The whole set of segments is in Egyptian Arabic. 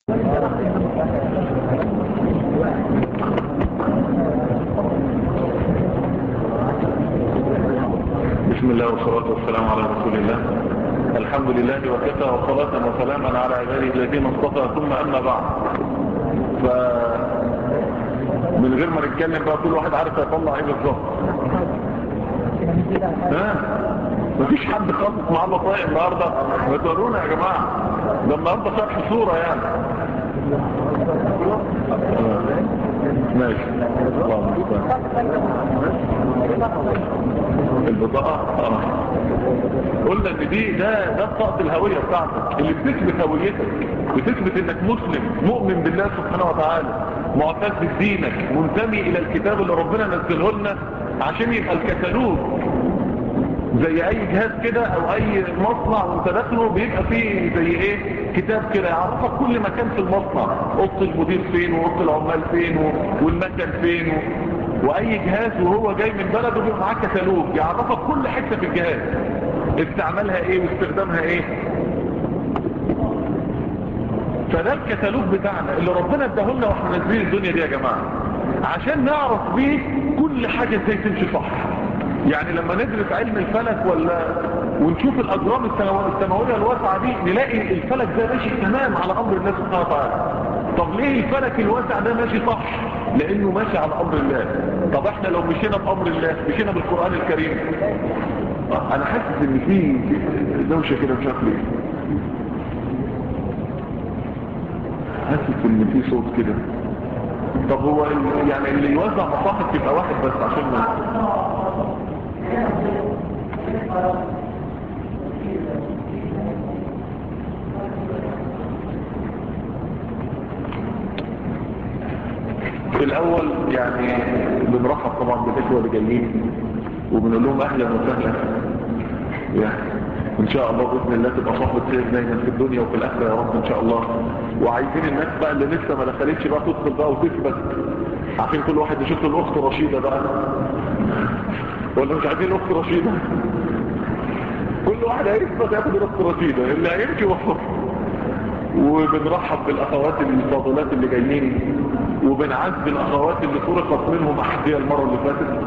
بسم الله والصلاة والسلام على رسول الله الحمد لله وكفى وصلاة وسلاما على عباده الذين اصطفى ثم أما بعد ف من غير ما نتكلم بقى كل واحد عارف هيطلع ايه بالظبط ها مفيش حد خالص معاه بطايق النهارده ما تورونا يا جماعه ده النهارده شرح صوره يعني ماشي الله البطاقة اه قلنا ان دي ده ده بطاقة الهوية بتاعتك اللي بتثبت هويتك بتثبت انك مسلم مؤمن بالله سبحانه وتعالى معتز بدينك منتمي الى الكتاب اللي ربنا نزله لنا عشان يبقى الكتالوج زي اي جهاز كده او اي مصنع وانت داخله بيبقى فيه زي ايه كتاب كده يعرفك كل مكان في المصنع اوضه المدير فين واوضه العمال فين والمكان فين واي جهاز وهو جاي من بلده بيبقى معاه كتالوج يعرفك كل حته في الجهاز استعمالها ايه واستخدامها ايه فده الكتالوج بتاعنا اللي ربنا اداهولنا واحنا نازلين الدنيا دي يا جماعه عشان نعرف بيه كل حاجه ازاي تمشي صح يعني لما ندرس علم الفلك ولا ونشوف الاجرام السماويه الواسعه دي نلاقي الفلك ده ماشي تمام على امر الله سبحانه وتعالى طب ليه الفلك الواسع ده ماشي صح لانه ماشي على امر الله طب احنا لو مشينا بامر الله مشينا بالقران الكريم انا حاسس ان في دوشه كده مش عارف ليه حاسس ان في صوت كده طب هو يعني اللي يوزع مصاحف يبقى واحد بس عشان ما في الاول يعني بنرحب طبعا بالاخوه اللي جايين وبنقول لهم اهلا وسهلا يعني ان شاء الله باذن الله تبقى صحبه خير دايما في الدنيا وفي الاخره يا رب ان شاء الله وعايزين الناس بقى اللي لسه ما دخلتش بقى تدخل بقى وتثبت عارفين كل واحد يشوف الاخت رشيده بقى ولا مش عايزين الاخت رشيده كل واحد هيثبت ياخد الاخت رشيده اللي هيمشي وفر وبنرحب بالاخوات الفاضلات اللي جايين وبنعز الاخوات اللي فرقت منهم احذيه المره اللي فاتت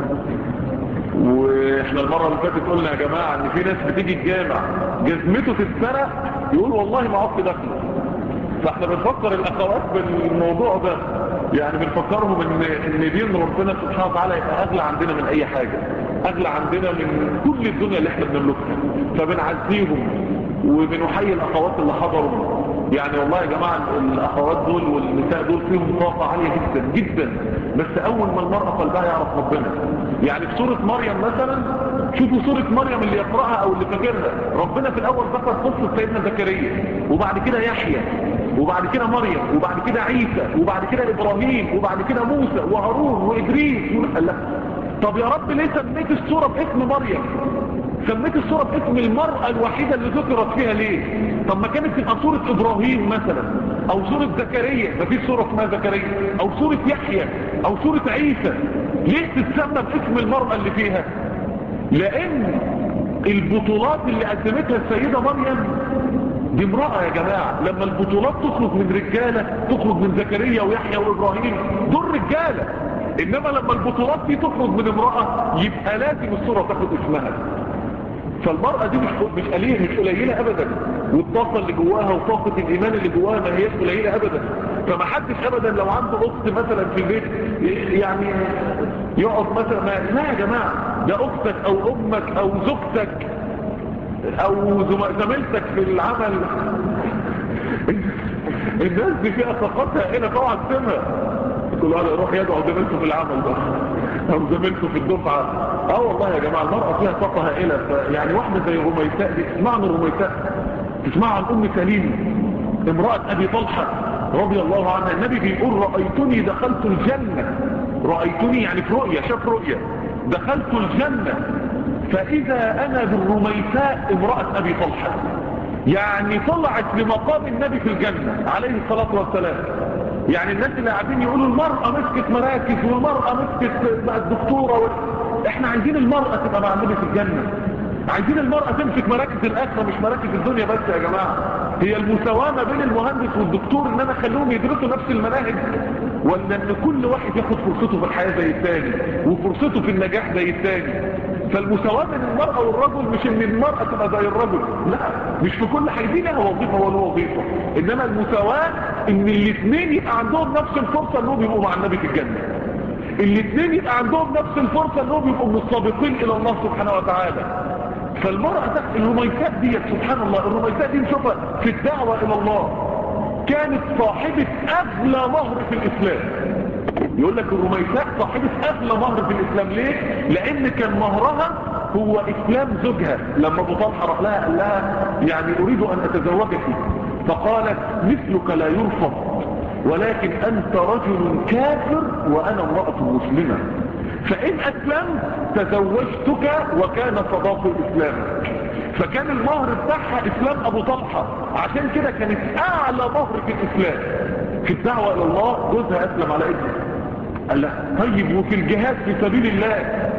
واحنا المره اللي فاتت قلنا يا جماعه ان في ناس بتيجي الجامع جزمته تتسرق يقول والله ما عدت داخله فاحنا بنفكر الاخوات بالموضوع ده يعني بنفكرهم ان ان دين ربنا سبحانه وتعالى يبقى اغلى عندنا من اي حاجه اغلى عندنا من كل الدنيا اللي احنا بنملكها فبنعزيهم وبنحيي الاخوات اللي حضروا يعني والله يا جماعة الاخوات دول والنساء دول فيهم طاقة عالية جدا جدا بس اول ما المرأة قلبها يعرف ربنا يعني في سورة مريم مثلا شوفوا سورة مريم اللي يقرأها او اللي فاكرها ربنا في الاول ذكر قصة سيدنا زكريا وبعد كده يحيى وبعد كده مريم وبعد كده عيسى وبعد كده ابراهيم وبعد كده موسى وهارون وادريس قال لك طب يا رب ليه سميت السورة باسم مريم سميت السورة باسم المرأة الوحيدة اللي ذكرت فيها ليه طب ما كانت تبقى سورة ابراهيم مثلا او سورة زكريا ما فيش سورة اسمها زكريا او سورة يحيى او سورة عيسى ليه تتسمى باسم المرأة اللي فيها لان البطولات اللي قدمتها السيدة مريم دي امرأة يا جماعة لما البطولات تخرج من رجالة تخرج من زكريا ويحيى وابراهيم دول رجالة انما لما البطولات دي تخرج من امرأة يبقى لازم الصورة تاخد اسمها فالمرأة دي مش مش قليلة مش قليلة ابدا والطاقة اللي جواها وطاقة الايمان اللي جواها ما هيش قليلة ابدا فما حدش ابدا لو عنده اخت مثلا في البيت يعني يقعد مثلا ما لا يا جماعة ده اختك او امك او زوجتك او زميلتك في العمل الناس دي فيها طاقتها هنا طبعا سمها كل واحد يروح يدعو زميلته في العمل ده او زميلته في الدفعة اه والله يا جماعة المرأة فيها طاقة هائلة يعني واحدة زي رميساء دي اسمعنا رميساء تسمع عن ام سليم امرأة ابي طلحة رضي الله عنها النبي بيقول رأيتني دخلت الجنة رأيتني يعني في رؤية شاف رؤية دخلت الجنة فإذا أنا بالرميساء امرأة أبي طلحة يعني طلعت لمقام النبي في الجنة عليه الصلاة والسلام يعني الناس اللي قاعدين يقولوا المرأة مسكت مراكز والمرأة مسكت بقت دكتورة و... احنا عايزين المرأة تبقى مع النبي في الجنة عايزين المرأة تمسك مراكز الآخرة مش مراكز الدنيا بس يا جماعة هي المساواة ما بين المهندس والدكتور ان انا اخليهم يدرسوا نفس المناهج ولا ان كل واحد ياخد فرصته في الحياة زي الثاني وفرصته في النجاح زي الثاني فالمساواة بين المرأة والرجل مش ان المرأة تبقى زي الرجل لا مش في كل حاجة دي لها وظيفة ولا وظيفة انما المساواة ان الاثنين يبقى عندهم نفس الفرصة انهم يبقوا مع النبي في الجنة الاثنين يبقى عندهم نفس الفرصة انهم يبقوا من السابقين الى الله سبحانه وتعالى فالمرأة ده الرميساء دي سبحان الله الرميساء دي نشوفها في الدعوة الى الله كانت صاحبة اغلى مهر في الاسلام يقول لك الرميساء صاحبة اغلى مهر في الاسلام ليه لان كان مهرها هو اسلام زوجها لما ابو طلحه راح لها قال لها يعني اريد ان اتزوجك فقالت مثلك لا يرفض ولكن انت رجل كافر وانا امرأة مسلمة فان اسلمت تزوجتك وكان صداق الاسلام فكان المهر بتاعها اسلام ابو طلحة عشان كده كانت اعلى مهر في الاسلام في الدعوة الى الله جوزها اسلم على ابنه قال لا طيب وفي الجهاد في سبيل الله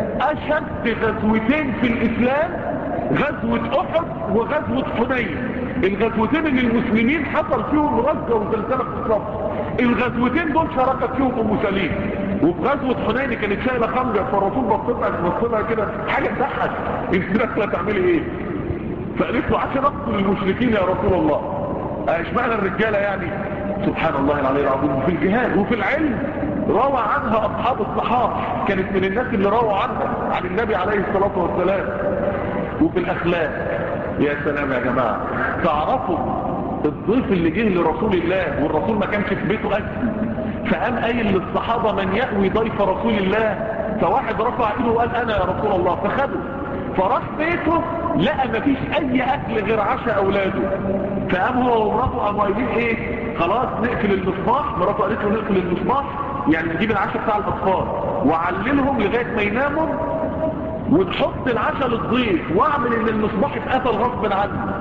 اشد غزوتين في الاسلام غزوة احد وغزوة حنين الغزوتين اللي المسلمين حصل فيهم رجة وزلزلة في الصف الغزوتين دول شاركت فيهم ام سليم وفي غزوة حنين كانت شايلة خمجة فالرسول بصيتها بصيتها كده حاجة تضحك انت داخله تعملي ايه فقالت له عشان اقتل المشركين يا رسول الله اشمعنى الرجالة يعني سبحان الله العلي العظيم وفي الجهاد وفي العلم روى عنها اصحاب الصحابة كانت من الناس اللي روى عنها عن النبي عليه الصلاة والسلام وفي الاخلاق يا سلام يا جماعة تعرفوا الضيف اللي جه لرسول الله والرسول ما كانش في بيته اكل فقام قايل للصحابة من يأوي ضيف رسول الله فواحد رفع ايده وقال انا يا رسول الله فخده فراح بيته لقى مفيش اي اكل غير عشاء اولاده فقام هو ومراته قاموا قايلين ايه خلاص نقفل المصباح مراته قالت له نقفل المصباح يعني نجيب العشاء بتاع الاطفال وعللهم لغايه ما يناموا ونحط العشاء للضيف واعمل ان المصباح اتقفل غصب عنه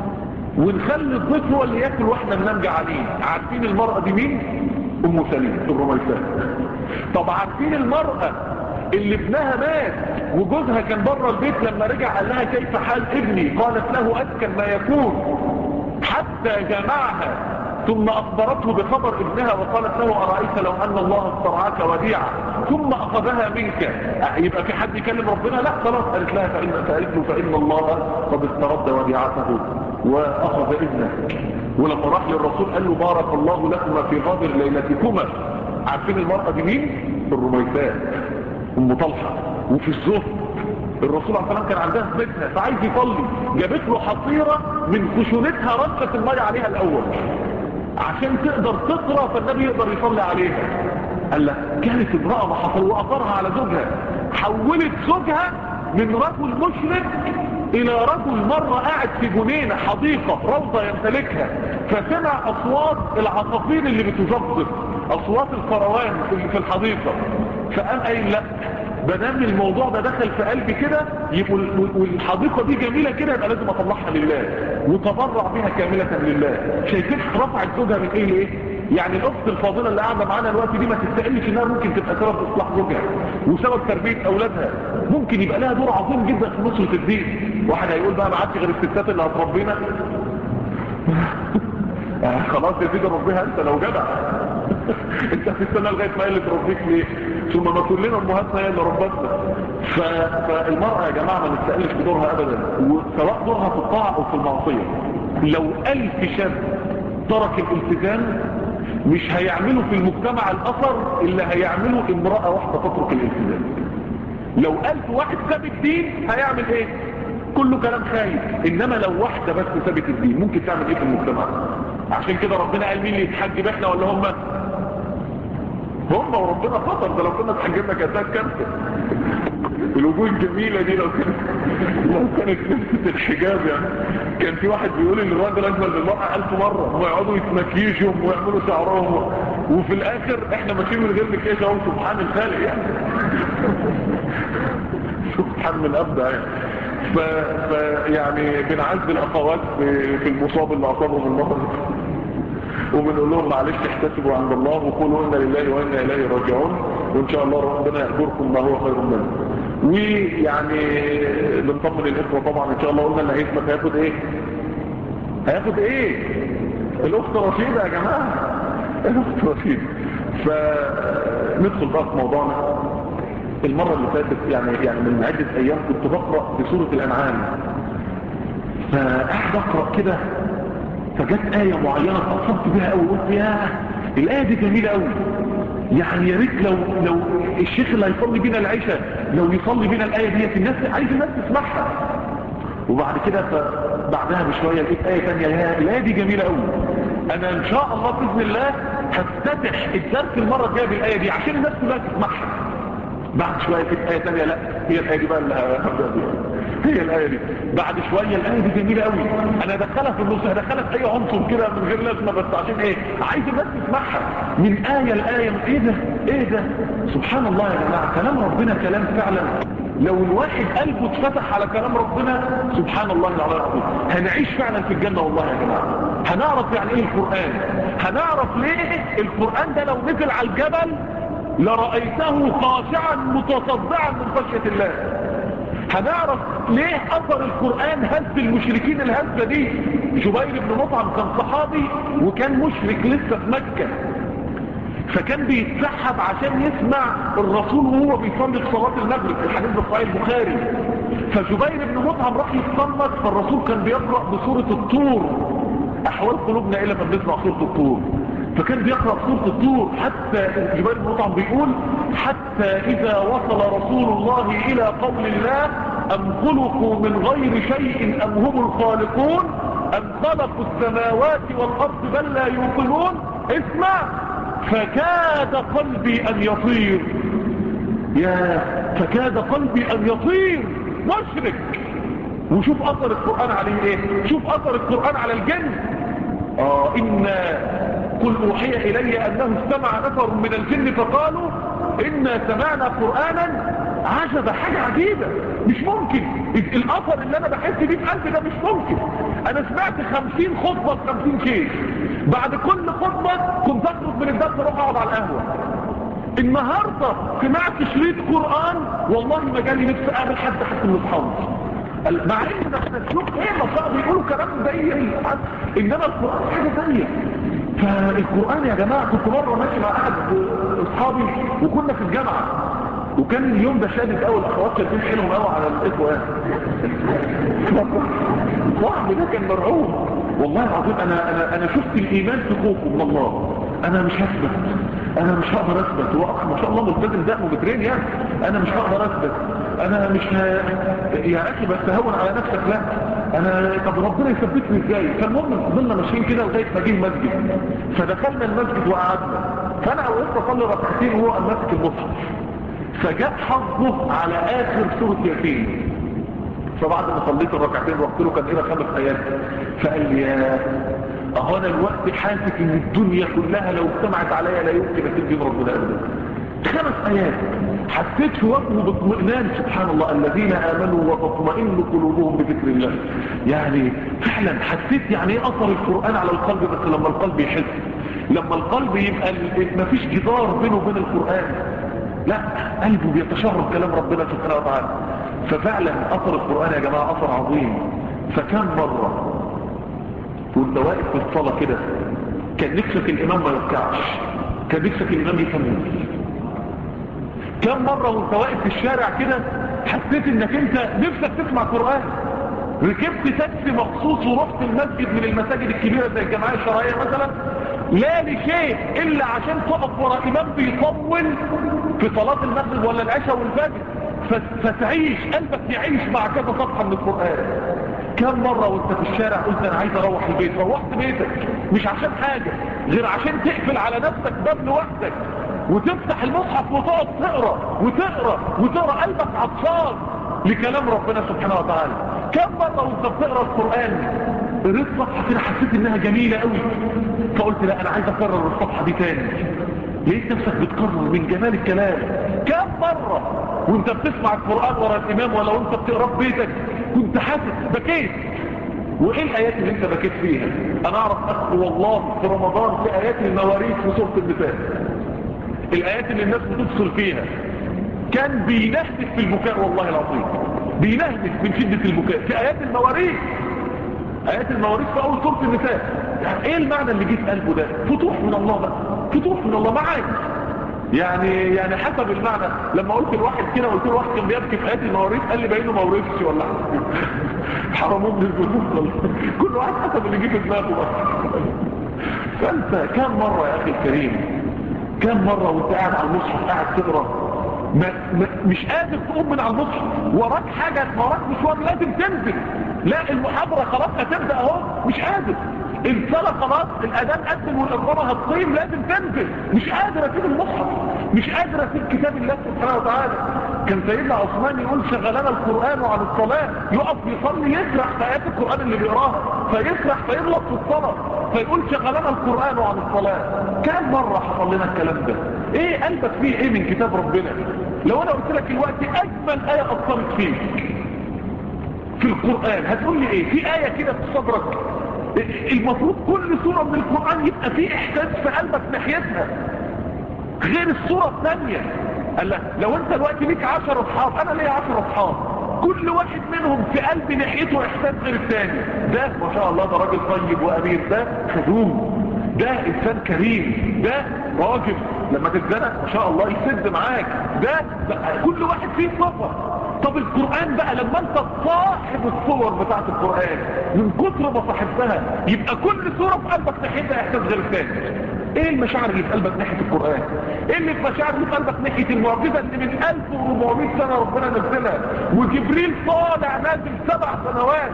ونخلي الضيف هو اللي ياكل واحنا ننام جعانين عارفين المرأة دي مين ام سليم الرميساء طب عارفين المرأة اللي ابنها مات وجوزها كان بره البيت لما رجع قال لها كيف حال ابني قالت له اسكن ما يكون حتى جمعها ثم اخبرته بخبر ابنها وقالت له ارأيت لو ان الله استرعاك وديعة ثم اخذها منك يبقى في حد يكلم ربنا لا خلاص قالت لها فإن فقالت له فإن الله قد استرد وديعته واخذ ابنك ولما راح للرسول قال له بارك الله لكما في غابر ليلتكما عارفين المرأة دي مين الرميساء ام طلحة وفي الزهد الرسول عليه السلام كان عندها في بيتها فعايز يصلي جابت له حصيرة من خشونتها رشت المية عليها الاول عشان تقدر تقرأ فالنبي يقدر يصلي عليها قال لها كانت امرأة محصل وأثرها على زوجها حولت زوجها من رجل مشرك الى رجل مرة قاعد في جنينة حديقة روضة يمتلكها فسمع اصوات العصافير اللي بتزبط اصوات الفروان اللي في الحديقة فقام قايل لا بدام الموضوع ده دخل في قلبي كده يبقى والحديقة دي جميلة كده يبقى لازم اطلعها لله وتبرع بها كاملة لله شايفين رفعت زوجها من ايه لايه يعني الاخت الفاضله اللي قاعده معانا الوقت دي ما تستقلش انها ممكن تبقى سبب اصلاح زوجها وسبب تربيه اولادها ممكن يبقى لها دور عظيم جدا في نصره الدين واحد هيقول بقى ما عادش غير الستات اللي هتربينا خلاص يا سيدي ربيها انت لو جدع انت هتستنى لغايه ما هي اللي تربيك ليه ثم ما كلنا امهاتنا هي اللي ربتنا ف... فالمراه يا جماعه ما نستقلش بدورها ابدا وسواء دورها في الطاعه او في المعصيه لو ألف شاب ترك الالتزام مش هيعملوا في المجتمع الاثر اللي هيعمله امرأة واحدة تترك الالتزام لو ألف واحد ساب الدين هيعمل ايه كله كلام خايف انما لو واحدة بس سابت الدين ممكن تعمل ايه في المجتمع عشان كده ربنا قال مين اللي يتحجب احنا ولا هم هم وربنا خطر ده لو كنا اتحجبنا كانت كارثه الوجوه الجميلة دي لو كانت لو كانت لبسة الحجاب يعني كان في واحد بيقول ان الراجل اجمل من المرأة الف مرة ويقعدوا يتمكيجهم ويعملوا شعرهم وفي الاخر احنا ماشيين من غير مكياج اهو سبحان الخالق يعني سبحان من ابدا يعني ف... ف يعني بنعز الاخوات في, في المصاب اللي اصابهم المرض وبنقول لهم معلش احتسبوا عند الله وقولوا انا لله وانا اليه راجعون وان شاء الله ربنا يأجركم ما هو خير منه ويعني بنطمن الاخوه طبعا ان شاء الله قلنا اللي هيثبت هياخد ايه هياخد ايه الاخت رشيده يا جماعه الاخت رشيده فندخل بقى في موضوعنا المره اللي فاتت يعني يعني من عده ايام كنت بقرا في سوره الانعام فقعد اقرا كده فجت ايه معينه اتاثرت بيها قوي قلت يا الايه دي جميله قوي يعني يا ريت لو لو الشيخ اللي هيصلي بينا العشاء لو يصلي بينا الايه ديت الناس عايز الناس تسمعها وبعد كده بعدها بشويه لقيت ايه ثانيه الايه دي جميله قوي انا ان شاء الله باذن الله هفتتح الدرس المره الجايه بالايه دي عشان الناس كلها تسمعها بعد شويه لقيت ايه ثانيه لا هي الايه دي بقى اللي هبدا بيها هي الآية دي بعد شوية الآية دي جميلة قوي أنا دخلها في النص هدخلها في أي عنصر كده من غير لازمة بس عشان إيه عايز الناس تسمعها من آية لآية إيه ده إيه ده سبحان الله يا جماعة كلام ربنا كلام فعلا لو الواحد قلبه اتفتح على كلام ربنا سبحان الله العلي العظيم هنعيش فعلا في الجنة والله يا جماعة هنعرف يعني ايه القرآن هنعرف ليه القرآن ده لو نزل على الجبل لرأيته خاشعا متصدعا من خشية الله هنعرف ليه اثر القرآن هز المشركين الهزة دي جبير بن مطعم كان صحابي وكان مشرك لسه في مكة فكان بيتسحب عشان يسمع الرسول وهو بيصلي في صلاة المغرب الحديث بصحيح البخاري فجبير بن مطعم راح يتصنت فالرسول كان بيقرأ بسورة الطور احوال قلوبنا الى ما بنسمع سورة الطور فكان بيقرأ سورة الطور حتى جبير بن مطعم بيقول حتى اذا وصل رسول الله الى قول الله ام خلقوا من غير شيء ام هم الخالقون ام خلقوا السماوات والارض بل لا يوقنون اسمع فكاد قلبي ان يطير يا فكاد قلبي ان يطير مشرك وشوف اثر القرآن عليه ايه شوف اثر القرآن على الجن اه ان قل اوحي الي انه استمع نفر من الجن فقالوا انا سمعنا قرآنا عجب حاجة عجيبة مش ممكن الاثر اللي انا بحس بيه في قلبي ده مش ممكن انا سمعت خمسين خطبة في خمسين شيخ بعد كل خطبة كنت اخرج من الدرس اروح اقعد على القهوة النهاردة سمعت شريط قرآن والله ما جالي نفسي اقابل حد حتى من اصحابي مع ان ده تشوف ايه مصاب بيقولوا كلام زي انما القرآن حاجة ثانيه فالقرآن يا جماعة كنت مرة ماشي مع احد اصحابي وكنا في الجامعة وكان اليوم ده شادد قوي الاخوات شادين حيلهم قوي على الاخوة صاحبي ده كان مرعوب والله العظيم انا انا انا شفت الايمان في خوفه من الله انا مش هثبت انا مش هقدر اثبت هو اخ ما شاء الله ملتزم دقمه بترين يعني انا مش هقدر اثبت انا مش ه... يا اخي بس تهون على نفسك لا انا طب ربنا يثبتني ازاي فالمهم فضلنا ماشيين كده لغايه ما جه المسجد فدخلنا المسجد وقعدنا فانا وقفت اصلي ركعتين وهو قام ماسك المصحف فجاء حظه على اخر سوره ياسين فبعد ما صليت الركعتين رحت له كان هنا خمس ايات فقال لي يا اهو انا الوقت حاسس ان الدنيا كلها لو اجتمعت عليا لا يمكن اسيب دين ربنا ابدا خمس ايات حسيت في وجهه باطمئنان سبحان الله الذين امنوا وتطمئن قلوبهم بذكر الله يعني فعلا حسيت يعني ايه اثر القران على القلب بس لما القلب يحس لما القلب يبقى ما فيش جدار بينه وبين القران لا قلبه بيتشرب كلام ربنا سبحانه وتعالى ففعلا اثر القران يا جماعه اثر عظيم فكم مره وانت واقف في الصلاه كده كان نفسك الامام ما يركعش كان نفسك الامام يكمل كم مرة وانت واقف في الشارع كده حسيت انك انت نفسك تسمع قرآن ركبت تاكسي مخصوص ورحت المسجد من المساجد الكبيرة زي الجماعة الشرعية مثلا لا لشيء الا عشان تقف ورا امام بيطول في صلاة المغرب ولا العشاء والفجر فتعيش قلبك يعيش مع كذا صفحة من القرآن كم مرة وانت في الشارع قلت انا عايز اروح البيت روحت بيتك مش عشان حاجة غير عشان تقفل على نفسك باب لوحدك وتفتح المصحف وتقعد تقرا وتقرا وتقرا قلبك عطشان لكلام ربنا سبحانه وتعالى كم مره وانت بتقرا القران قريت صفحه كده حسيت انها جميله قوي فقلت لا انا عايز اكرر الصفحه دي تاني لقيت نفسك بتكرر من جمال الكلام كم مره وانت بتسمع القران ورا الامام ولا وانت بتقرا في بيتك كنت حاسس بكيت وايه الايات اللي انت بكيت فيها انا اعرف اخر والله في رمضان في ايات المواريث في سوره النساء الايات اللي الناس بتفصل فيها كان بينهدف في البكاء والله العظيم بينهدف من شدة البكاء في آيات المواريث آيات المواريث في أول سورة النساء يعني إيه المعنى اللي جه في قلبه ده فتوح من الله بقى فتوح من الله معاك يعني يعني حسب المعنى لما قلت لواحد كده قلت له واحد كان بيبكي في آيات المواريث قال لي باينه ما ورثش ولا حرموه من الفلوس كل واحد حسب اللي جه في دماغه بقى فانت كم مرة يا اخي الكريم كم مرة وانت قاعد على المصحف قاعد تقرا ما ما مش قادر تقوم من على المصحف وراك حاجة وراك مشوار لازم تنزل لا المحاضرة خلاص هتبدأ اهو مش قادر الصلاة خلاص الأذان قدم والإقامة هتقيم لازم تنزل مش قادر أسيب المصحف مش قادر أسيب كتاب الله سبحانه وتعالى كان سيدنا عثمان يقول شغلنا القرآن عن الصلاة يقف يصلي يسرح في آيات القرآن اللي بيقراها فيسرح فيغلط في الصلاة فيقول شغلنا القرآن عن الصلاة كم مرة حصل لنا الكلام ده ايه قلبك فيه ايه من كتاب ربنا لو انا قلت لك الوقت اجمل آية اثرت فيك في القرآن هتقول لي ايه في آية كده في صدرك المفروض كل سورة من القرآن يبقى فيه احساس في قلبك ناحيتها غير السورة الثانية قال لك لو انت دلوقتي ليك عشر اصحاب انا ليا عشر اصحاب كل واحد منهم في قلبي ناحيته احساس غير الثاني ده ما شاء الله ده راجل طيب وامير ده خدوم ده انسان كريم ده راجل لما تتزنق ما شاء الله يسد معاك ده, ده كل واحد فيه صفة طب القرآن بقى لما انت صاحب الصور بتاعت القرآن من كتر ما صاحبتها يبقى كل صورة في قلبك ناحيتها احساس غير الثاني ايه المشاعر اللي في قلبك ناحية القرآن ايه اللي في مشاعر اللي في قلبك ناحية المعجزة اللي من 1400 سنة ربنا نزلها وجبريل طالع نازل سبع سنوات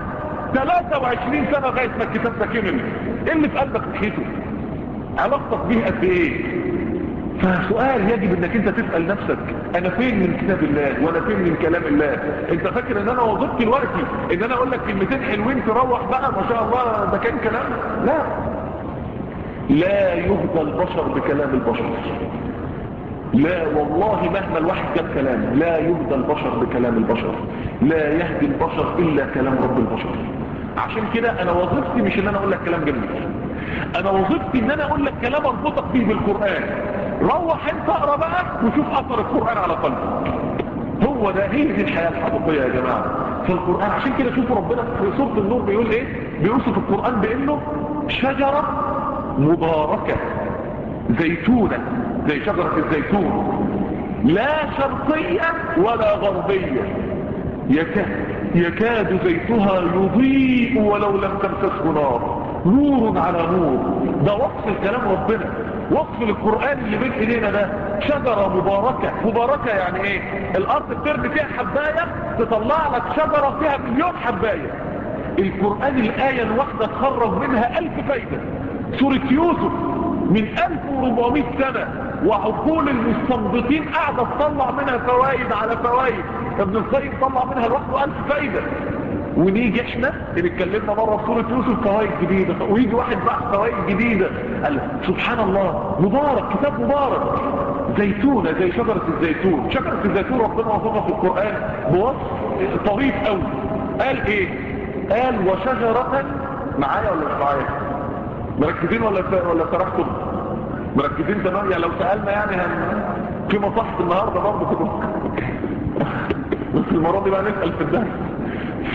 23 سنة لغاية ما الكتاب ده كمل ايه اللي في قلبك ناحيته علاقتك بيه قد ايه فسؤال يجب انك انت تسأل نفسك انا فين من كتاب الله وانا فين من كلام الله انت فاكر ان انا وظيفتي دلوقتي ان انا اقول لك كلمتين حلوين تروح بقى ما شاء الله ده كان كلام لا لا يهدى البشر بكلام البشر لا والله مهما الواحد جاب كلام لا يهدى البشر بكلام البشر لا يهدي البشر الا كلام رب البشر عشان كده انا وظيفتي مش ان انا اقول لك كلام جميل انا وظيفتي ان انا اقول لك كلام اربطك بيه بالقرآن روح انت اقرا بقى وشوف اثر القرآن على قلبك هو ده هي دي الحياة الحقيقية يا جماعة في القرآن عشان كده شوفوا ربنا في سورة النور بيقول ايه بيوصف القرآن بانه شجرة مباركة زيتونة زي شجرة الزيتون لا شرقية ولا غربية يكاد, يكاد زيتها يضيء ولو لم تمسسه نار نور على نور ده وصف الكلام ربنا وصف القرآن اللي بين ايدينا ده شجرة مباركة مباركة يعني ايه الارض بترمي فيها حباية تطلع لك شجرة فيها مليون حباية القرآن الآية الواحدة تخرج منها ألف فايدة سورة يوسف من 1400 سنة وعقول المستنبطين قاعدة تطلع منها فوائد على فوائد ابن القيم طلع منها لوحده ألف فايدة ونيجي احنا اللي اتكلمنا مرة في سورة يوسف فوائد جديدة ويجي واحد بحث فوائد جديدة قال سبحان الله مبارك كتاب مبارك زيتونة زي شجرة الزيتون شجرة الزيتون ربنا وصفها في القرآن بوصف طريف قوي قال ايه قال وشجرة معايا ولا مش معايا مركزين ولا ولا سرحتم مركزين تمام يعني لو سألنا يعني هن... في مصحة النهاردة برضه كده بس المرة دي بقى نسأل في الدرس ف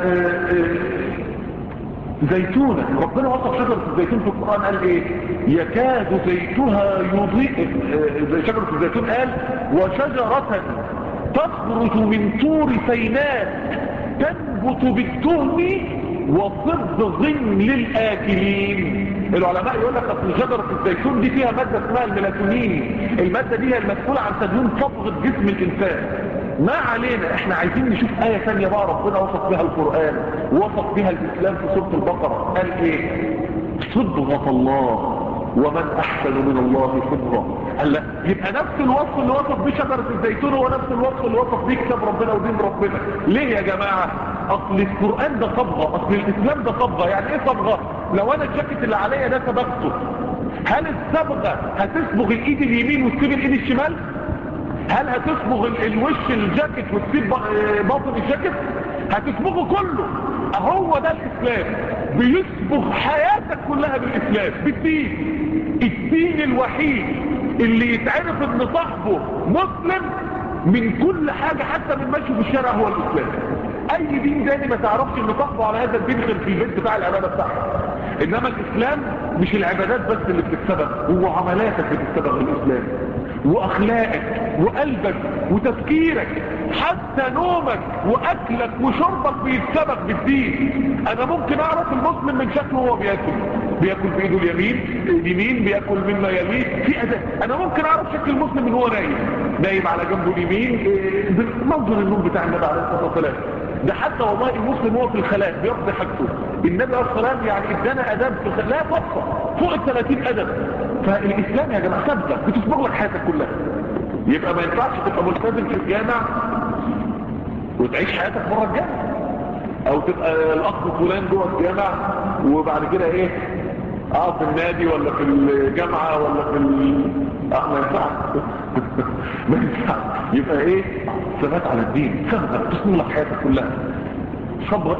زيتونة ربنا وصف شجرة الزيتون في القرآن قال ايه يكاد زيتها يضيء زي شجرة الزيتون قال وشجرة تخرج من طور سيناء تنبت بالدهن وصبغ للآكلين العلماء يقول لك اصل شجرة الزيتون دي فيها مادة اسمها الميلاتونين المادة دي هي المسؤولة عن تدوين صبغة جسم الإنسان ما علينا احنا عايزين نشوف آية ثانية بقى ربنا وصف بها القرآن وصف بها الإسلام في سورة البقرة قال ايه صبغة الله ومن أحسن من الله صبغة قال لا يبقى نفس الوصف اللي وصف بيه شجرة الزيتون هو نفس الوصف اللي وصف بيه كتاب ربنا ودين ربنا ليه يا جماعة اصل القرآن ده صبغة اصل الاسلام ده صبغة يعني ايه صبغة لو انا الجاكيت اللي عليا ده صبغته هل الصبغة هتصبغ الايد اليمين وتسيب الايد الشمال هل هتصبغ الوش الجاكيت وتسيب باطن الجاكيت هتصبغه كله هو ده الاسلام بيصبغ حياتك كلها بالاسلام بالدين الدين الوحيد اللي يتعرف ان صاحبه مسلم من كل حاجة حتى من مشي في الشارع هو الاسلام اي دين تاني ما تعرفش ان تحظى على هذا الدين غير في البيت بتاع العبادة بتاعها انما الاسلام مش العبادات بس اللي بتتسبب هو عملاتك بتتسبب بالاسلام واخلاقك وقلبك وتفكيرك حتى نومك واكلك وشربك بيتسبب بالدين انا ممكن اعرف المسلم من شكله وهو بياكل بياكل بايده اليمين اليمين بياكل مما يليه في اداء انا ممكن اعرف شكل المسلم من هو نايم نايم على جنبه اليمين إيه، منظر النوم بتاع النبي عليه الصلاه والسلام ده حتى والله المسلم هو في الخلاء بيقضي حاجته النبي عليه الصلاه والسلام يعني ادانا اداب في الخلاء لا تحصى فوق ال 30 ادب فالاسلام يا جماعه ثابته بتصبغ لك حياتك كلها يبقى ما ينفعش تبقى ملتزم في الجامع وتعيش حياتك بره الجامع او تبقى الاخ فلان جوه الجامع وبعد كده ايه اقعد في النادي ولا في الجامعه ولا في ال... اه ما ينفعش ما ينفعش يبقى ايه ثبات على الدين ثبت تصنع لك حياتك كلها صبر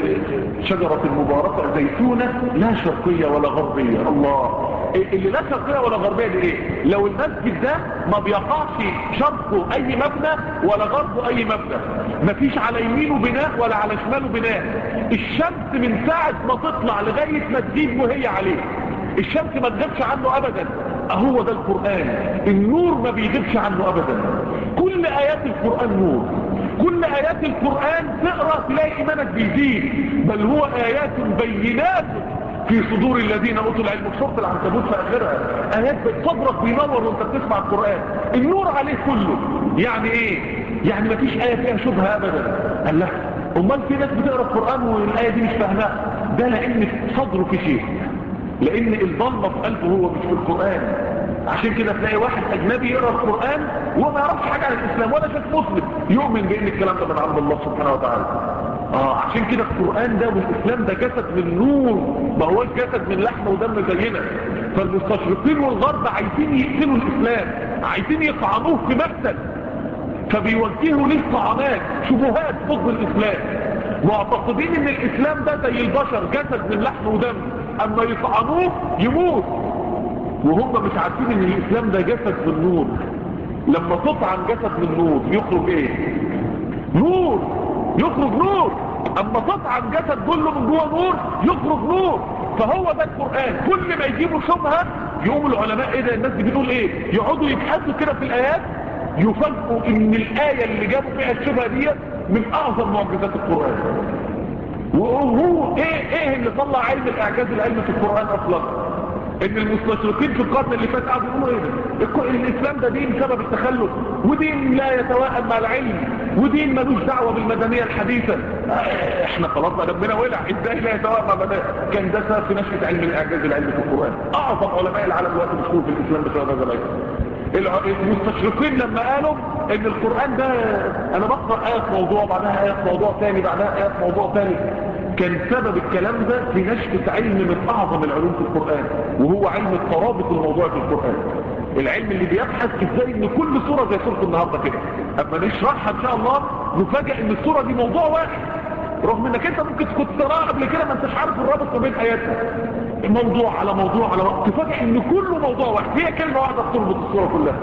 شجرة المباركة زيتونة لا شرقية ولا غربية الله اللي لا شرقية ولا غربية دي ايه لو المسجد ده ما بيقعش شرقه اي مبنى ولا غربه اي مبنى مفيش على يمينه بناء ولا على شماله بناء الشمس من ساعة ما تطلع لغاية ما تجيب وهي عليه الشمس ما تغيبش عنه ابدا هو ده القرآن النور ما بيغيبش عنه ابدا كل ايات القرآن نور كل ايات القرآن تقرأ تلاقي ايمانك بيزيد بل هو ايات بينات في صدور الذين اوتوا العلم في سوره العنكبوت في اخرها ايات صدرك بينور وانت بتسمع القرآن النور عليه كله يعني ايه يعني مفيش ايه فيها شبهه ابدا قال لا امال في ناس بتقرا القرآن والايه دي مش فاهمها ده لان صدره في شيء لان الضلمه في قلبه هو مش في القرآن عشان كده تلاقي واحد اجنبي يقرا القرآن وما يعرفش حاجة عن الاسلام ولا شاف مسلم يؤمن بان الكلام ده من عند الله سبحانه وتعالى اه عشان كده القرآن ده والاسلام ده جسد من نور ما هوش جسد من لحم ودم زينا فالمستشرقين والغرب عايزين يقتلوا الاسلام عايزين يطعنوه في مقتل فبيوجهوا ليه طعنات شبهات ضد الاسلام معتقدين ان الاسلام ده زي البشر جسد من لحم ودم اما يطعنوه يموت وهم مش عارفين ان الاسلام ده جسد من نور لما تطعن جسد من نور يخرج ايه نور يخرج نور اما تطعن جسد كله من جوه نور يخرج نور فهو ده القرآن كل ما يجيبوا شبهة يقوموا العلماء ايه ده الناس دي بتقول ايه يقعدوا يبحثوا كده في الايات يفاجئوا ان الاية اللي جابوا فيها الشبهة دي من اعظم معجزات القرآن وهو ايه ايه اللي طلع علم الاعجاز العلمي في القرآن اصلا ان المستشرقين في القرن اللي فات قعدوا يقولوا ايه ده الاسلام ده دين سبب التخلف ودين لا يتوائم مع العلم ودين ملوش دعوه بالمدنيه الحديثه احنا خلاص دمنا ولع ازاي لا يتوائم مع المدنيه كان ده سبب في نشره علم الاعجاز العلمي في القران اعظم علماء العالم دلوقتي مشهور في الاسلام بسبب هذا العلم المستشرقين لما قالوا ان القرآن ده انا بقرأ آية في موضوع بعدها آية في موضوع ثاني بعدها آية في موضوع ثاني كان سبب الكلام ده في نشأة علم من اعظم العلوم في القرآن وهو علم الترابط الموضوع في القرآن العلم اللي بيبحث ازاي ان كل صورة زي صورة النهاردة كده اما نشرحها ان شاء الله نفاجئ ان الصورة دي موضوع واحد رغم انك انت ممكن كنت تراها قبل كده ما انتش عارف الرابط ما بين اياتها موضوع على موضوع على موضوع تفاجئ ان كله موضوع واحد هي كلمة واحدة تربط الصورة كلها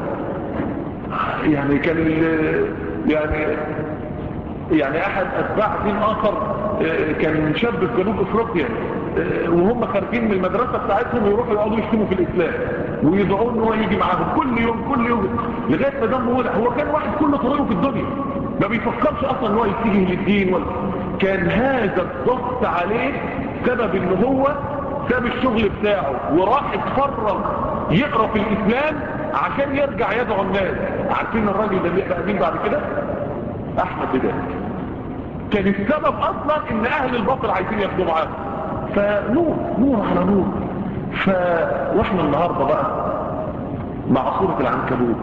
يعني كان يعني يعني احد اتباع دين اخر كان شاب في جنوب افريقيا وهم خارجين من المدرسة بتاعتهم يروحوا يقعدوا يشتموا في الاسلام ويدعوا ان هو يجي معاهم كل يوم كل يوم لغاية ما دمه ولع هو كان واحد كل طريقه في الدنيا ما بيفكرش اصلا ان هو يتجه للدين ولا كان هذا الضغط عليه سبب ان هو ساب الشغل بتاعه وراح اتفرغ يقرأ في الاسلام عشان يرجع يدعو الناس عارفين الراجل ده بيبقى مين بعد كده احمد بداية كان السبب اصلا ان اهل الباطل عايزين ياخدوا معاه فنور نور على نور ف واحنا النهارده بقى مع صورة العنكبوت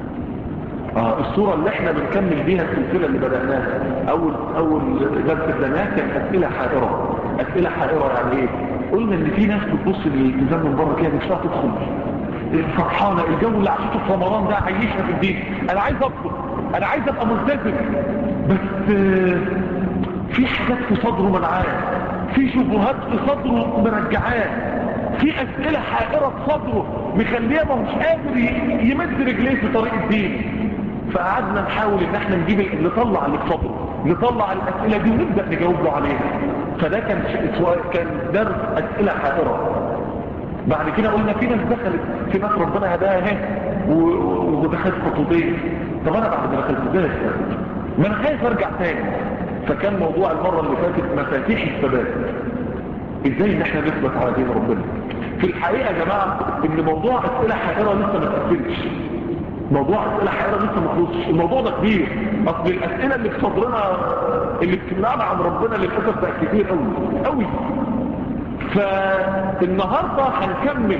آه الصورة اللي احنا بنكمل بيها السلسلة اللي بدأناها اول اول درس ادناه كان اسئلة حائرة اسئلة حائرة يعني ايه قلنا ان في ناس بتبص للالتزام من بره كده نفسها تدخل فرحانة الجو اللي عشته في رمضان ده عيشها في الدين انا عايز ادخل انا عايز ابقى ملتزم بس في حاجات في صدره منعاه في شبهات في صدره مرجعاه في اسئلة حائرة في صدره مخليه ما مش قادر يمد رجليه في طريق الدين فقعدنا نحاول ان احنا نجيب نطلع اللي في صدره نطلع الاسئله دي ونبدا نجاوب له عليها فده كان كان درس اسئله حائره بعد كده قلنا في ناس دخلت في ناس ربنا هداها اهي ودخلت خطوتين طب انا بعد ما دخلت ازاي ما انا خايف ارجع تاني فكان موضوع المره اللي فاتت مفاتيح الثبات ازاي ان احنا نثبت على دين ربنا في الحقيقه يا جماعه ان موضوع اسئله حائره لسه ما تقفلش موضوع اسئله حائره لسه ما خلصش الموضوع ده كبير اصل الاسئله اللي في صدرنا اللي بتمنعنا عن ربنا للاسف بقى كتير قوي قوي فالنهارده هنكمل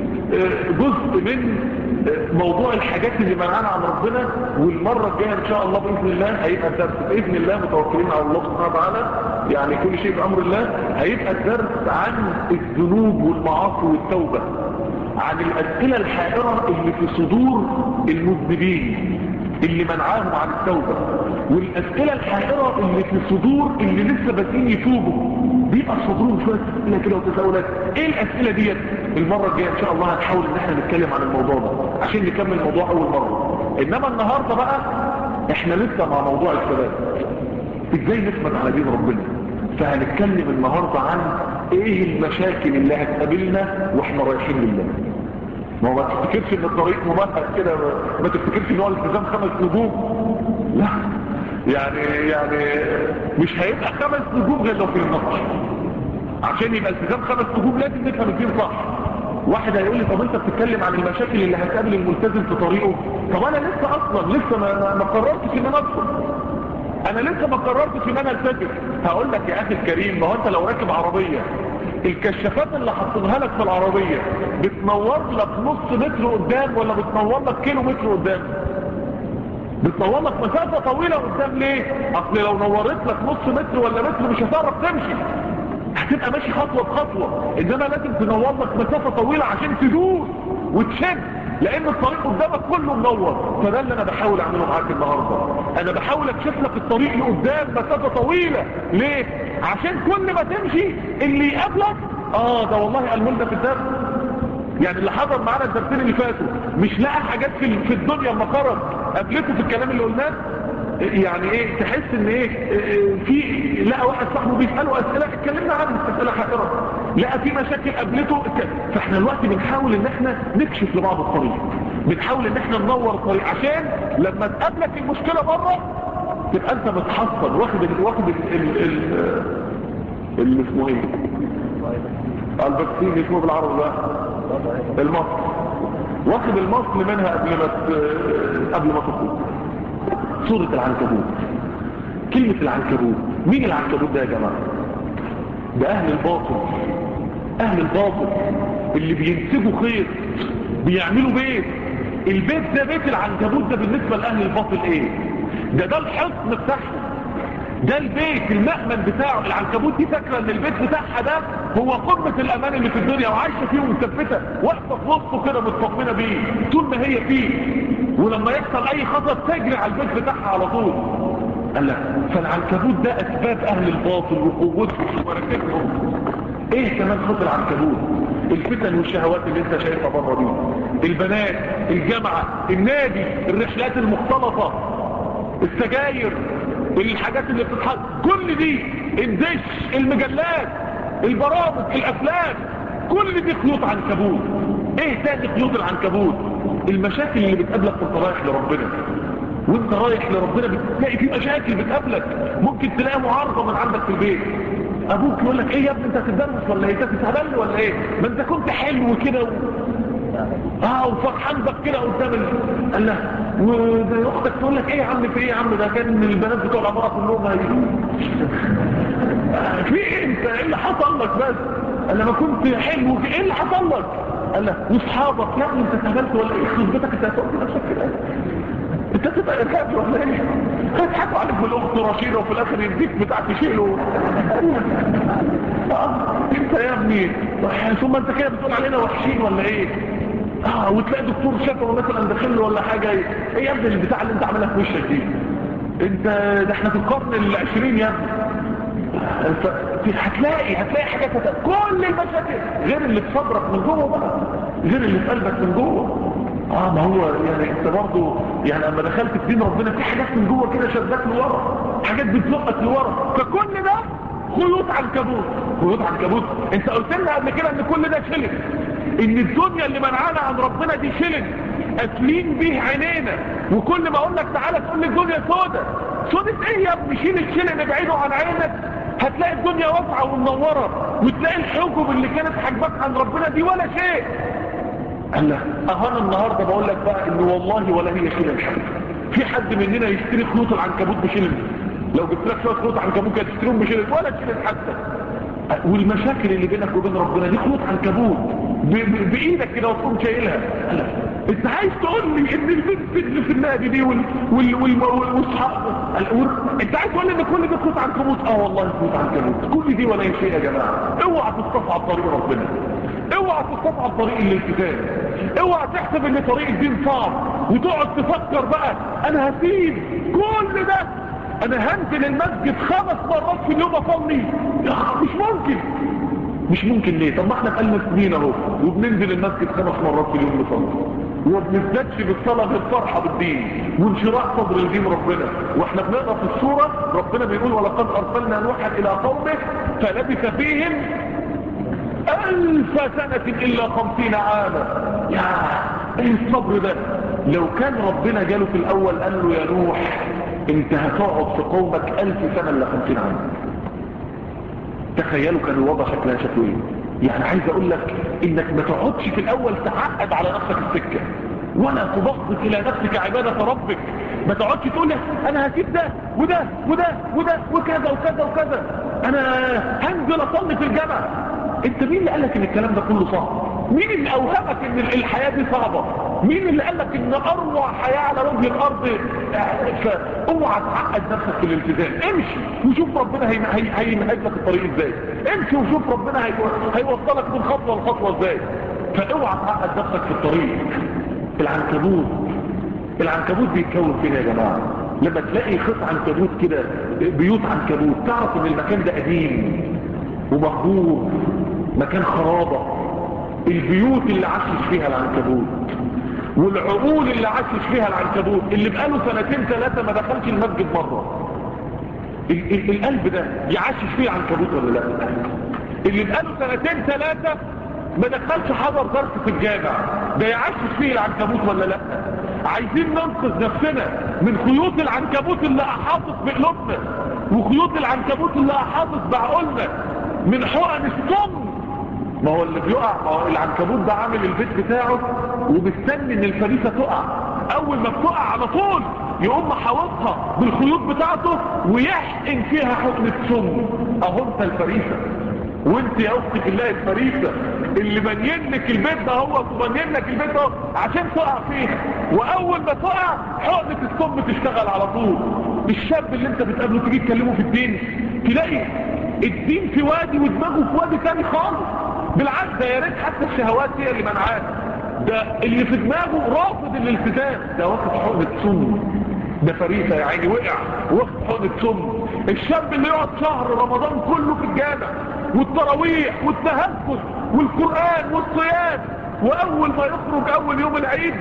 جزء من موضوع الحاجات اللي منعنا عن ربنا والمرة الجاية ان شاء الله بإذن الله هيبقى الدرس بإذن الله متوكلين على الله سبحانه وتعالى يعني كل شيء بأمر الله هيبقى الدرس عن الذنوب والمعاصي والتوبة عن الأسئلة الحائرة اللي في صدور المذنبين اللي منعاهم عن التوبة والأسئلة الحائرة اللي في صدور اللي لسه بادئين يتوبوا بيبقى صدورهم شوية أسئلة كده وتساؤلات ايه الأسئلة ديت المرة الجاية ان شاء الله هنحاول ان احنا نتكلم عن الموضوع ده عشان نكمل الموضوع اول مرة انما النهاردة بقى احنا لسه مع موضوع الثبات ازاي نثبت على دين ربنا فهنتكلم النهاردة عن ايه المشاكل اللي هتقابلنا واحنا رايحين لله ما هو ما تفتكرش ان الطريق ممهد كده ما تفتكرش ان هو الالتزام خمس نجوم لا يعني يعني مش هيبقى خمس نجوم غير لو في النصر عشان يبقى التزام خمس نجوم لازم نفهم الدين صح واحد هيقول لي طب انت بتتكلم عن المشاكل اللي هتقابل الملتزم في طريقه طب انا لسه اصلا لسه ما, ما قررتش ان انا ادخل انا لسه ما قررتش ان انا التزم هقول لك يا اخي الكريم ما هو انت لو راكب عربيه الكشافات اللي حاطينها لك في العربيه بتنور لك نص متر قدام ولا بتنور لك كيلو متر قدام بتنور لك مسافه طويله قدام ليه اصل لو نورت لك نص متر ولا متر مش هتعرف تمشي هتبقى ماشي خطوة بخطوة انما لازم تنور لك مسافة طويلة عشان تدوس وتشد لان الطريق قدامك كله منور فده اللي انا بحاول اعمله معاك النهاردة انا بحاول اكشف لك الطريق لقدام مسافة طويلة ليه عشان كل ما تمشي اللي يقابلك اه ده والله قالوا لنا في الدرس يعني اللي حضر معانا الدرسين اللي فاتوا مش لقى حاجات في في الدنيا لما خرج قابلته في الكلام اللي قلناه يعني ايه تحس ان ايه في لقى واحد صاحبه بيسأله اسئلة اتكلمنا عنها اسئلة حائرة لقى في مشاكل قابلته فاحنا الوقت بنحاول ان احنا نكشف لبعض الطريق بنحاول ان احنا ننور الطريق عشان لما تقابلك المشكلة بره تبقى انت متحصن واخد ال واخد ال ال ال اللي اسمه ايه البكتين اسمه بالعربي بقى المصل واخد المصل منها قبل ما قبل ما تخرج سورة العنكبوت كلمة العنكبوت مين العنكبوت ده يا جماعة ده اهل الباطل اهل الباطل اللي بينتجوا خير بيعملوا بيت البيت ده بيت العنكبوت ده بالنسبة لأهل الباطل ايه ده ده الحصن بتاعهم ده البيت المأمن بتاعه العنكبوت دي فاكرة ان البيت بتاعها ده هو قمة الامان اللي في الدنيا وعايشة فيه ومثبتة واقفة في وسطه كده متطمنة بيه طول ما هي فيه ولما يحصل اي خطر تجري على البيت بتاعها على طول قال لا فالعنكبوت ده اسباب اهل الباطل وقوتهم ومراكبهم ايه كمان خط العنكبوت الفتن والشهوات اللي انت شايفها بره دي البنات الجامعة النادي الرحلات المختلطة السجاير الحاجات اللي بتتحط كل دي الدش المجلات البرامج الافلام كل دي خيوط عنكبوت ايه تاني خيوط العنكبوت المشاكل اللي بتقابلك وانت رايح لربنا وانت رايح لربنا بتلاقي في مشاكل بتقابلك ممكن تلاقي معارضة من عندك في البيت ابوك يقول لك ايه يا ابني انت هتدرس ولا ايه انت هتتهبل ولا ايه ما انت كنت حلو كده و... اه وفرحان بك كده قدام ال... قال له واختك تقول لك ايه يا عم في ايه يا عم ده كان البنات بتوع العماره كلهم هيجوا في ايه انت ايه اللي حصل لك بس قال لما كنت حلو في ايه اللي حصل لك قال له واصحابك يا ابني انت اتهبلت ولا ايه خطبتك انت هتقول نفسك كده انت تبقى ارهابي ولا ايه هيضحكوا عليك بالاخت رشيده وفي الاخر يديك بتاع تشيله انت يا ابني ثم انت كده بتقول علينا وحشين ولا ايه اه وتلاقي دكتور شافه مثلا داخل له ولا حاجه ايه يا ابني البتاع اللي انت عاملها في وشك دي انت ده احنا في القرن العشرين يا ابني هتلاقي هتلاقي حاجات هتلاقي. كل المشاكل غير اللي في صدرك من جوه بقى غير اللي في قلبك من جوه اه ما هو يعني انت برضه يعني اما دخلت في دين ربنا في حاجات من جوه كده شدك لورا حاجات بتزقك لورا فكل ده خيوط عنكبوت خيوط عنكبوت انت قلت لنا قبل كده ان كل ده شلل ان الدنيا اللي منعانا عن ربنا دي شلل قافلين بيه عينينا وكل ما اقول لك تعالى تقول لي الدنيا سودة سودة ايه يا ابني شيل الشلل ابعده عن عينك هتلاقي الدنيا واسعة ومنورة وتلاقي الحجب اللي كانت حجبك عن ربنا دي ولا شيء قال له اهانا النهاردة بقول لك بقى ان والله ولا هي شلل حاجة في حد مننا يشتري خيوط العنكبوت بشلل لو جبت لك شويه خيوط عنكبوت كانت تشتريهم بشلل ولا شلل حتى والمشاكل اللي بينك وبين ربنا دي خيوط عنكبوت بايدك كده وتقوم شايلها انت عايز تقول لي ان البنت اللي في النادي دي وال وال وال واصحاب انت عايز تقول لي ان كل ده خيوط عنكبوت اه والله خيوط عنكبوت كل دي ولا شيء يا جماعه اوعى تصطفى طريق ربنا اوعى تصطفى طريق الالتزام اوعى تحسب ان طريق الدين صعب وتقعد تفكر بقى انا هسيب كل ده انا هنزل المسجد خمس مرات في اليوم اصلي مش ممكن مش ممكن ليه طب ما احنا بقالنا سنين اهو وبننزل المسجد خمس مرات في اليوم نصلي وما بنزدادش بالصلاه غير فرحه بالدين وانشراح صدر الدين ربنا واحنا بنقرا في السوره ربنا بيقول ولقد ارسلنا نوحا الى قومه فلبث فيهم ألف سنة إلا خمسين عاما يا ايه الصبر ده لو كان ربنا جاله في الأول قال له يا نوح انت هتقعد في قومك ألف سنة إلا خمسين عاما تخيلوا كان الوضع شكلها شكله ايه يعني عايز اقول لك انك ما تقعدش في الاول تعقد على نفسك السكة ولا تبغض الى نفسك عبادة ربك ما تقعدش تقول انا هسيب ده وده وده وده وكذا وكذا وكذا انا هنزل اصلي في الجامع انت مين اللي قالك ان الكلام ده كله صعب مين اللي اوهمك ان الحياة دي صعبة مين اللي قالك ان اروع حياة على وجه الارض اوعى تعقد نفسك في الالتزام امشي وشوف ربنا هيمهد لك الطريق ازاي امشي وشوف ربنا هيوصلك من خطوة لخطوة ازاي فاوعى تعقد نفسك في الطريق العنكبوت العنكبوت بيتكون فين يا جماعة لما تلاقي خط عنكبوت كده بيوت عنكبوت تعرف ان المكان ده قديم ومهجور مكان خرابة البيوت اللي عاشش فيها العنكبوت والعقول اللي عاشش فيها العنكبوت اللي بقاله سنتين ثلاثة ما دخلش المسجد مرة ال ال القلب ده يعاشش فيه عنكبوت ولا لا اللي بقاله سنتين ثلاثة ما دخلش حضر درس في الجامع ده يعاشش فيه العنكبوت ولا لا عايزين ننقذ نفسنا من خيوط العنكبوت اللي احاطت بقلوبنا وخيوط العنكبوت اللي احاطت بعقولنا من حقن السم ما هو اللي بيقع ما هو العنكبوت ده عامل البيت بتاعه ومستني ان الفريسة تقع اول ما بتقع على طول يقوم محاوطها بالخيوط بتاعته ويحقن فيها حقن السم اهو انت الفريسة وانت يا اختي في الله الفريسة اللي بنين لك البيت ده هو وبنين لك البيت ده عشان تقع فيه واول ما تقع حقنة السم تشتغل على طول الشاب اللي انت بتقابله تيجي تكلمه في الدين تلاقي الدين في وادي ودماغه في وادي تاني خالص بالعكس ده يا ريت حتى الشهوات هي اللي منعاه ده اللي في دماغه رافض الالتزام ده واخد حقنة سم ده فريسة يا عيني وقع واخد حقنة سم الشاب اللي يقعد شهر رمضان كله في الجامع والتراويح والتهجد والقرآن والصيام واول ما يخرج اول يوم العيد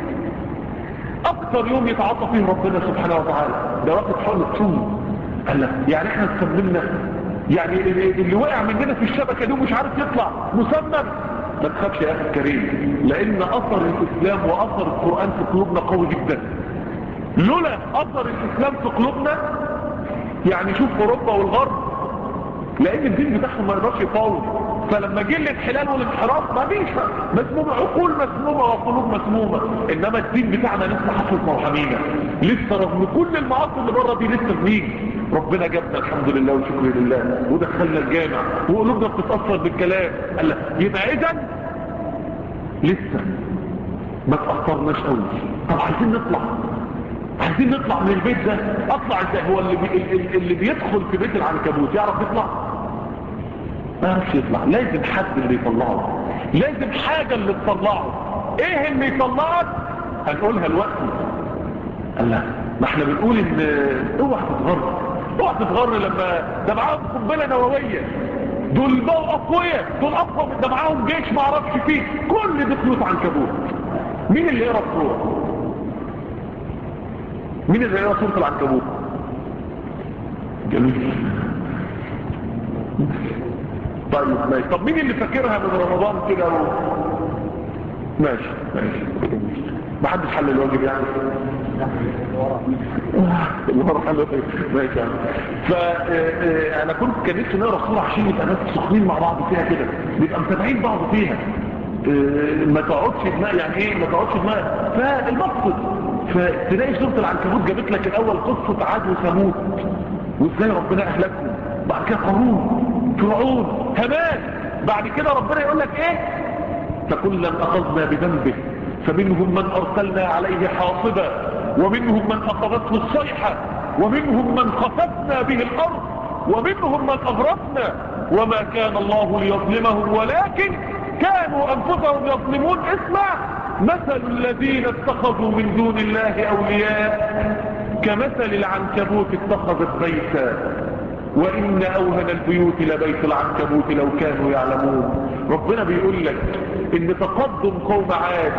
اكتر يوم يتعاطى فيه ربنا سبحانه وتعالى ده واخد حقنة سم قال لك يعني احنا تسممنا يعني اللي وقع مننا في الشبكة دي ومش عارف يطلع مسمم ما تخافش يا اخي الكريم لان اثر الاسلام واثر القرآن في قلوبنا قوي جدا لولا اثر الاسلام في قلوبنا يعني شوف اوروبا والغرب لان الدين بتاعهم ما يقدرش يطول فلما جه الانحلال والانحراف ما فيش مسمومه عقول مسمومه وقلوب مسمومه انما الدين بتاعنا لسه حافظ مرحمينا لسه رغم كل المعاصي اللي بره دي لسه بنيجي ربنا جابنا الحمد لله والشكر لله ودخلنا الجامع وقلوبنا بتتاثر بالكلام قال لك يبقى اذا لسه ما تاثرناش قوي طب عايزين نطلع عايزين نطلع من البيت ده اطلع ازاي هو اللي بي اللي بيدخل في بيت العنكبوت يعرف يطلع ما يعرفش يطلع لازم حد اللي يطلعه لازم حاجة اللي تطلعه ايه اللي يطلعك هنقولها الوقت قال لا ما احنا بنقول ان اوعى تتغر اوعى تتغر لما ده معاهم قنبله نوويه دول بقوا اقوياء دول اقوى ده معاهم جيش ما اعرفش فيه كل دي خيوط عنكبوت مين اللي يقرا الصوره مين اللي قرأ سورة العنكبوت جميل طيب ماشي طب مين اللي فاكرها من رمضان كده و... ماشي ماشي ما حدش حل الواجب يعني اللي ورا حل الواجب ماشي يعني فانا كنت كان نفسي نقرا الصوره عشان نبقى ناس سخنين مع بعض فيها كده نبقى متابعين بعض فيها ما تقعدش دماغ يعني ايه ما تقعدش دماغ فالمقصد فتلاقي سوره العنكبوت جابت لك الاول قصه عاد وثمود وازاي ربنا اهلكهم بعد كده قارون فرعون همان بعد كده ربنا يقول لك ايه فكلا اخذنا بذنبه فمنهم من ارسلنا عليه حاصبا ومنهم من اخذته الصيحه ومنهم من خسفنا به الارض ومنهم من اغرقنا وما كان الله ليظلمهم ولكن كانوا انفسهم يظلمون اسمع مثل الذين اتخذوا من دون الله اولياء كمثل العنكبوت اتخذت بيتا وإن أوهن البيوت لبيت العنكبوت لو كانوا يعلمون ربنا بيقول لك إن تقدم قوم عاد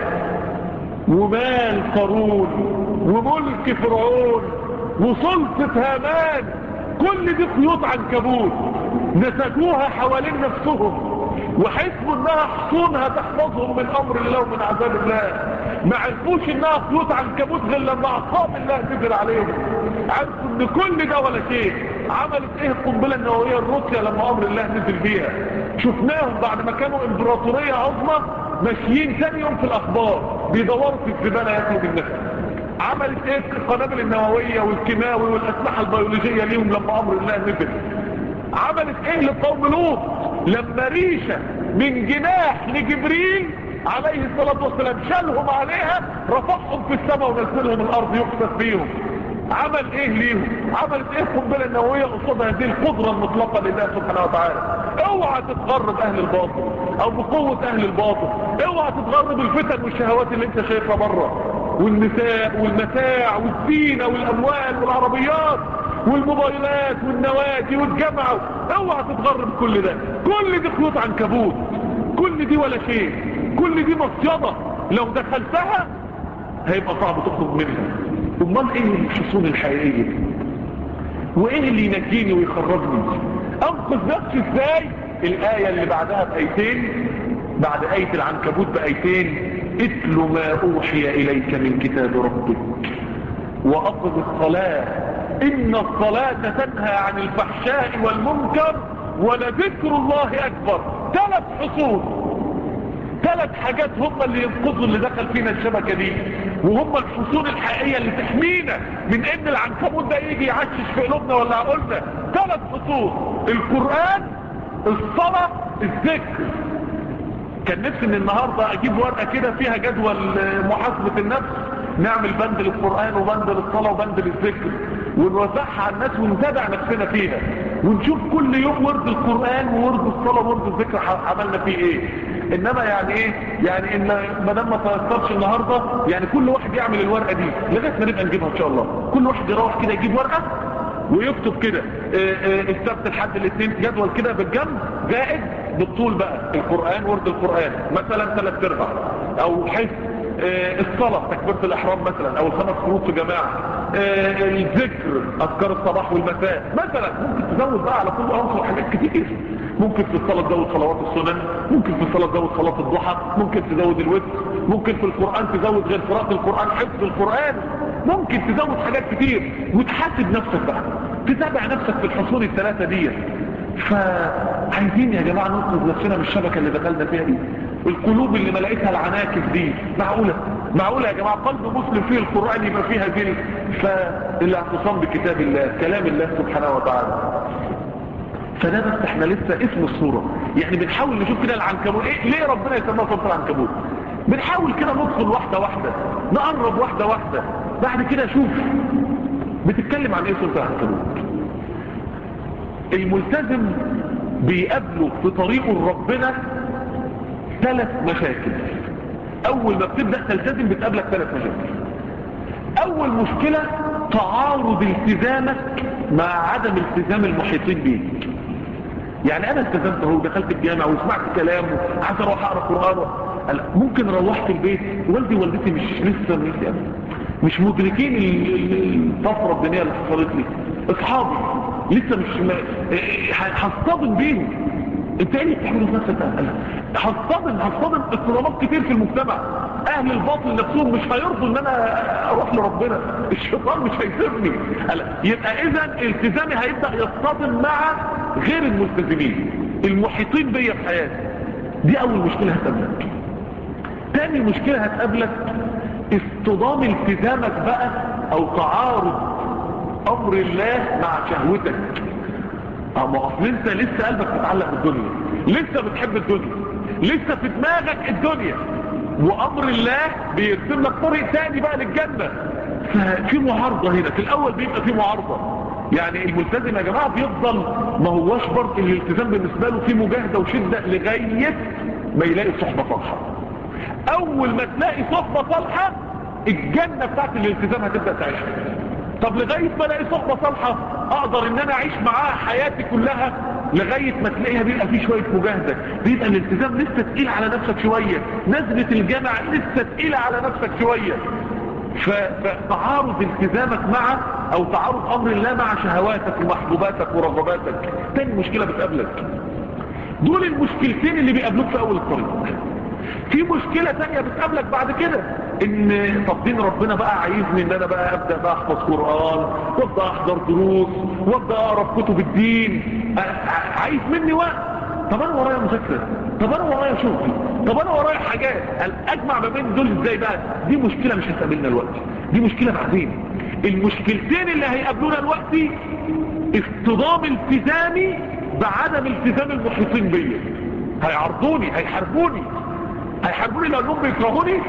ومال قارون وملك فرعون وسلطة هامان كل دي خيوط عنكبوت نسجوها حوالين نفسهم وحسبوا انها حصونها تحفظهم من امر الله ومن عذاب الله ما عرفوش انها خيوط عنكبوت غير لما عقاب الله نزل عليهم عرفوا ان كل ده ولا شيء عملت ايه القنبله النوويه الروسيا لما امر الله نزل بيها شفناهم بعد ما كانوا امبراطوريه عظمى ماشيين ثاني يوم في الاخبار بيدوروا في الزباله ياكلوا بالنفس عملت ايه القنابل النوويه والكيماوي والاسلحه البيولوجيه ليهم لما امر الله نزل عملت ايه لقوم لوط لما ريشه من جناح لجبريل عليه الصلاة والسلام شالهم عليها رفعهم في السماء ونزلهم الارض يقصد بيهم عمل ايه ليهم عملت ايه القنبله النوويه قصاد هذه القدره المطلقه لله سبحانه وتعالى اوعى تتغرب اهل الباطل او بقوه اهل الباطل اوعى تتغرب بالفتن والشهوات اللي انت شايفها بره والنساء والمتاع والزينه والاموال والعربيات والموبايلات والنوادي والجامعه اوعى تتغرب كل ده كل دي خيوط عنكبوت كل دي ولا شيء كل دي مصيده لو دخلتها هيبقى صعب تخرج منها امال ايه الحصون الحقيقيه دي وايه اللي ينجيني ويخرجني انقذ نفسي ازاي الايه اللي بعدها بايتين بعد ايه العنكبوت بايتين اتل ما اوحي اليك من كتاب ربك واقم الصلاه ان الصلاه تنهى عن الفحشاء والمنكر ولذكر الله اكبر ثلاث حصون ثلاث حاجات هم اللي ينقذوا اللي دخل فينا الشبكة دي وهم الحصون الحقيقية اللي تحمينا من ان العنكبوت ده يجي يعشش في قلوبنا ولا عقولنا ثلاث حصون القرآن الصلاة الذكر كان نفسي ان النهاردة اجيب ورقة كده فيها جدول محاسبة النفس نعمل بند للقرآن وبند للصلاة وبند للذكر ونوزعها على الناس ونتابع نفسنا فيها ونشوف كل يوم ورد القرآن وورد الصلاة وورد الذكر عملنا فيه ايه انما يعني ايه يعني ان ما دام ما تيسرش النهارده يعني كل واحد يعمل الورقه دي لغايه ما نبقى نجيبها ان شاء الله كل واحد يروح كده يجيب ورقه ويكتب كده السبت الحد الاثنين جدول كده بالجنب زائد بالطول بقى القران ورد القران مثلا ثلاث ارباع او حيث الصلاة تكبيرة الإحرام مثلا أو الخمس فروض في جماعة الذكر أذكار الصباح والمساء مثلا ممكن تزود بقى على كل عنصر حاجات كتير ممكن في الصلاة تزود صلوات السنن ممكن في الصلاة تزود صلاة الضحى ممكن تزود الوتر ممكن في القرآن تزود غير قراءة القرآن حفظ القرآن ممكن تزود حاجات كتير وتحاسب نفسك بقى تتابع نفسك في الحصول الثلاثة دي فعايزين يا جماعة ننقذ نفسنا من الشبكة اللي دخلنا فيها دي القلوب اللي ملقتها العناكس دي معقولة معقولة يا جماعة قلب مسلم فيه القرآن يبقى فيه هذه فالاعتصام بكتاب الله كلام الله سبحانه وتعالى فده بس احنا لسه اسم الصورة يعني بنحاول نشوف كده العنكبوت ايه ليه ربنا يسمى صورة العنكبوت بنحاول كده ندخل واحدة واحدة نقرب واحدة واحدة بعد كده شوف بتتكلم عن ايه صورة العنكبوت الملتزم بيقابله في طريقه لربنا ثلاث مشاكل اول ما بتبدأ تلتزم بتقابلك ثلاث مشاكل اول مشكلة تعارض التزامك مع عدم التزام المحيطين بيك يعني انا التزمت اهو دخلت الجامع وسمعت كلامه عايز اروح اقرا قران ممكن روحت البيت والدي ووالدتي مش لسه مش مش مدركين ال- ال- الطفرة الدينية اللي حصلت لي اصحابي لسه مش م... هصطدم بيهم انت ايه اللي بتعمله في نفسك ده؟ هصطدم هصطدم اضطرابات كتير في المجتمع اهل الباطل نفسهم مش هيرضوا ان انا اروح لربنا الشيطان مش هيسيبني قال- يبقى اذا التزامي هيبدا يصطدم مع غير الملتزمين المحيطين بيا في حياتي دي اول مشكله هتقابلك تاني مشكله هتقابلك اصطدام التزامك بقى او تعارض امر الله مع شهوتك اما اصل انت لسه قلبك متعلق بالدنيا لسه بتحب الدنيا لسه في دماغك الدنيا وامر الله بيرسم لك طريق تاني بقى للجنه ففي معارضه هنا في الاول بيبقى في معارضه يعني الملتزم يا جماعه بيفضل ما هواش برضه الالتزام بالنسبه له في مجاهده وشده لغايه ما يلاقي صحبه صالحه اول ما تلاقي صحبه صالحه الجنه بتاعت الالتزام هتبدا تعيشها طب لغاية ما الاقي صحبة صالحة اقدر ان انا اعيش معاها حياتي كلها لغاية ما تلاقيها بيبقى فيه شوية مجاهدة بيبقى الالتزام لسه تقيل على نفسك شوية نزلة الجامع لسه تقيلة على نفسك شوية ف- فتعارض التزامك مع او تعارض امر الله مع شهواتك ومحبوباتك ورغباتك تاني مشكلة بتقابلك دول المشكلتين اللي بيقابلوك في اول الطريق في مشكلة تانية بتقابلك بعد كده ان طب دين ربنا بقى عايزني ان انا بقى ابدأ بقى احفظ قرآن وابدأ احضر دروس وابدأ اقرا كتب الدين ع- ع- عايز مني وقت طب انا ورايا مذاكرة طب انا ورايا شغل طب انا ورايا حاجات قال اجمع ما بين دول ازاي بقى دي مشكلة مش هتقابلنا الوقت دي مشكلة بعدين المشكلتين اللي هيقابلونا الوقت اصطدام التزامي بعدم التزام المحيطين بيا هيعرضوني هيحاربوني هيحاربوني لانهم بيكرهوني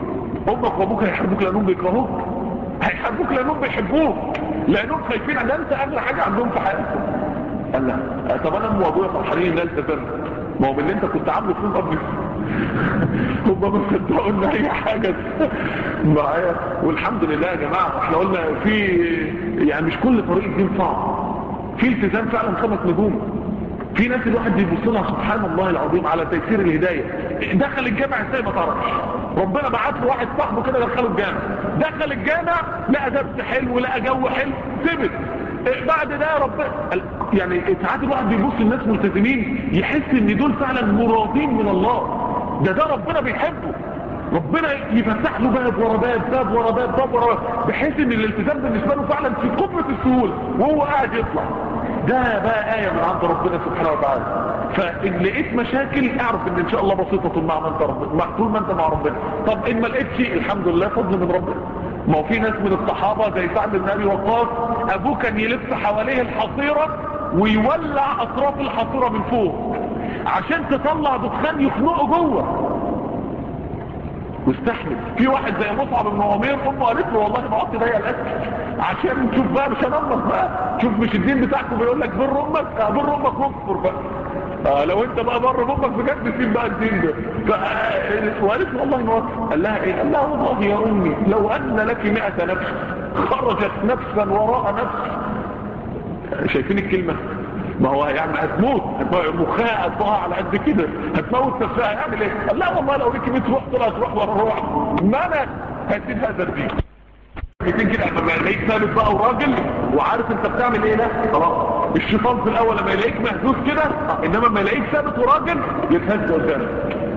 امك وابوك هيحاربوك لانهم بيكرهوك هيحاربوك لانهم بيحبوك لانهم خايفين ان انت اغلى حاجه عندهم في حياتهم قال لا طب انا ام وابويا فرحانين ان انت التزمت ما هو باللي انت كنت عامله فيهم قبل هم ما صدقوا ان اي حاجه معايا والحمد لله يا جماعه احنا قلنا في يعني مش كل طريق الدين صعب في التزام فعلا خمس نجوم في ناس الواحد بيبص لها سبحان الله العظيم على تيسير الهدايه دخل الجامع ازاي ما تعرفش ربنا بعت له واحد صاحبه كده دخله الجامع دخل الجامع لقى درس حلو لقى جو حلو ثبت بعد ده ربنا يعني ساعات الواحد بيبص للناس ملتزمين يحس ان دول فعلا مرادين من الله ده ده ربنا بيحبه ربنا يفتح له باب ورا باب باب ورا باب باب ورا باب بحيث ان الالتزام بالنسبه له فعلا في قمه السهوله وهو قاعد يطلع ده بقى آية من عند ربنا سبحانه وتعالى فإن لقيت مشاكل اعرف ان ان شاء الله بسيطة طول ما انت ربنا مع- طول ما انت مع ربنا طب ان ما لقيتش الحمد لله فضل من ربنا ما هو في ناس من الصحابة زي سعد بن ابي وقاص ابوه كان يلف حواليه الحصيرة ويولع اطراف الحصيرة من فوق عشان تطلع دخان يخنقه جوه واستحمل في واحد زي مصعب بن عمير امه قالت له والله ما عدت ضيق الاكل عشان تشوف بقى مش هنمط بقى شوف مش الدين بتاعكم بيقول لك بر امك آه بر امك واكفر بقى آه لو انت بقى بر امك بجد سيب بقى الدين ده ف... آه، وقالت له والله ما وقف. قال لها ايه قال لها والله يا امي لو ان لك 100 نفس خرجت نفسا وراء نفس شايفين الكلمة ما هو يعني هتموت هتموت مخها قطها على قد كده هتموت نفسها هيعمل ايه قال لا والله لو ليك 100 روح طلعت روح ورا روح ما انا هسيب هذا الدين 200 كده اما يلاقيك ثابت بقى وراجل وعارف انت بتعمل ايه ده خلاص الشيطان في الاول لما يلاقيك مهزوز كده انما لما يلاقيك ثابت وراجل يتهز قدامك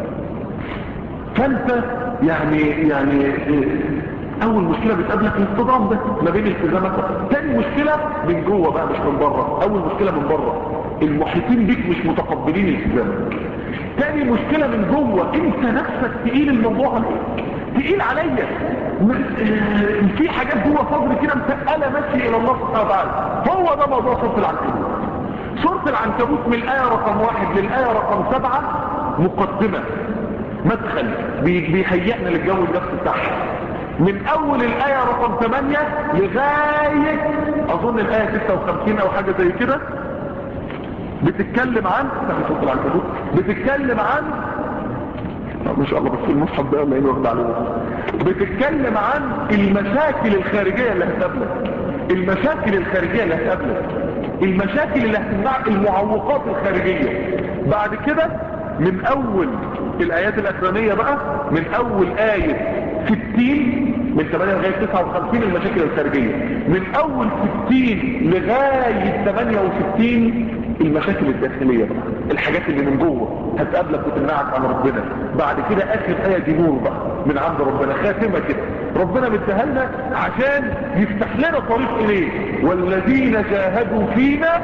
فانت يعني يعني اول مشكلة بتقابلك الاصطدام ده ما بين التزامك تاني مشكلة من جوه بقى مش من بره اول مشكلة من بره المحيطين بيك مش متقبلين التزامك تاني مشكلة من جوه انت نفسك تقيل الموضوع عليك تقيل عليا م- آه، في حاجات جوه صدري كده مسألة ماشي الى الله سبحانه وتعالى هو ده موضوع سورة العنكبوت سورة العنكبوت من الآية رقم واحد للآية رقم سبعة مقدمة مدخل بي- بيهيئنا للجو النفسي بتاعها من اول الآية رقم 8 لغاية اظن الآية 56 او حاجة زي كده بتتكلم عن استنى صوت العنكبوت بتتكلم عن آه، ما شاء الله بس المصحف ده ما واخد عليه بتتكلم عن المشاكل الخارجية اللي هتقابلك المشاكل الخارجية اللي هتقابلك المشاكل اللي هتمنع المعوقات الخارجية بعد كده من اول الايات الاخرانية بقى من اول آية 60 من 8 لغاية 59 المشاكل الخارجية من اول 60 لغاية 68 المشاكل الداخلية بقى الحاجات اللي من جوه هتقابلك وتمنعك عن ربنا بعد كده اخر آية دي نور بقى من عند ربنا خاتمة كده ربنا مديها لنا عشان يفتح لنا طريق اليه والذين جاهدوا فينا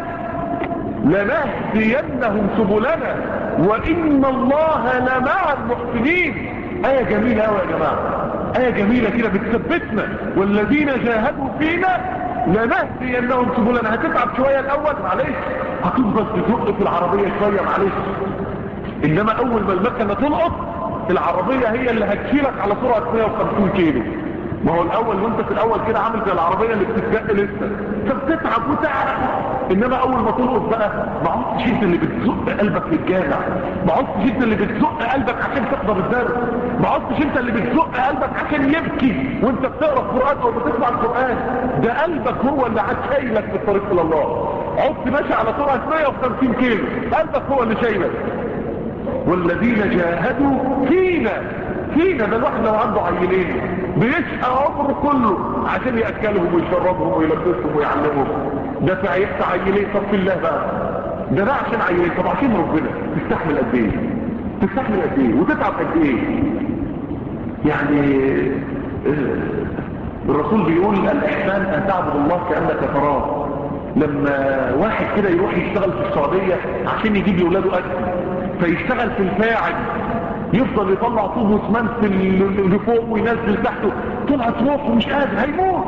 لنهدينهم سبلنا وإن الله لمع المحسنين آية جميلة أوي يا جماعة آية جميلة كده بتثبتنا والذين جاهدوا فينا لنهدينهم سبلنا هتتعب شوية الأول معلش هتفضل تزق في العربية شوية معلش إنما أول ما المكنة تلقط العربية هي اللي هتشيلك على سرعة 150 كيلو ما هو الاول وانت في الاول كده عامل زي العربيه اللي بتتزق لسه فبتتعب وتعرف انما اول ما تلقط بقى ما عدتش انت اللي بتزق قلبك للجامع ما عدتش انت اللي بتزق قلبك عشان تحضر الدرس ما عدتش انت اللي بتزق قلبك عشان يبكي وانت بتقرا القران او بتسمع القران ده قلبك هو اللي عاد شايلك في الطريق الى الله عدت ماشي على سرعه 150 كيلو قلبك هو اللي شايلك والذين جاهدوا فينا فينا ده الواحد لو عنده عيلين بيسعى عمره كله عشان يأكلهم ويشربهم ويلبسهم ويعلمهم ده في عيبت عيلين طب في الله بقى ده ده عشان عيلين طب عشان ربنا تستحمل قد ايه تستحمل قد ايه وتتعب قد ايه يعني الرسول بيقول الإحسان أن تعبد الله كأنك تراه لما واحد كده يروح يشتغل في السعودية عشان يجيب لأولاده أكل فيشتغل في الفاعل يفضل يطلع طوب واسمنت اللي فوق وينزل تحته طلعت روح ومش قادر هيموت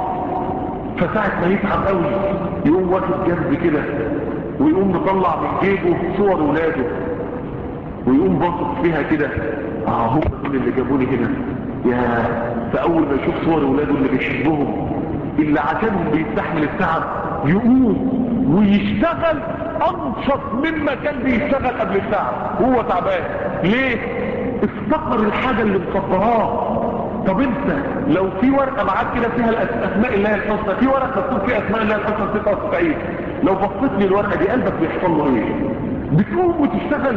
فساعة ما يتعب قوي يقوم واخد جنب كده ويقوم مطلع من جيبه صور ولاده ويقوم باصص فيها كده اه هم دول اللي جابوني هنا يا فاول ما يشوف صور ولاده اللي بيحبهم اللي عشانهم بيستحمل التعب يقوم ويشتغل انشط مما كان بيشتغل قبل التعب وهو تعبان ليه افتقر الحاجة اللي مصبراه طب انت لو في ورقة معاك كده فيها اسماء الله الحسنى في ورقة مكتوب فيها اسماء الله الحسنى 96 لو بصيت لي الورقة دي قلبك بيحصل له ايه بتقوم وتشتغل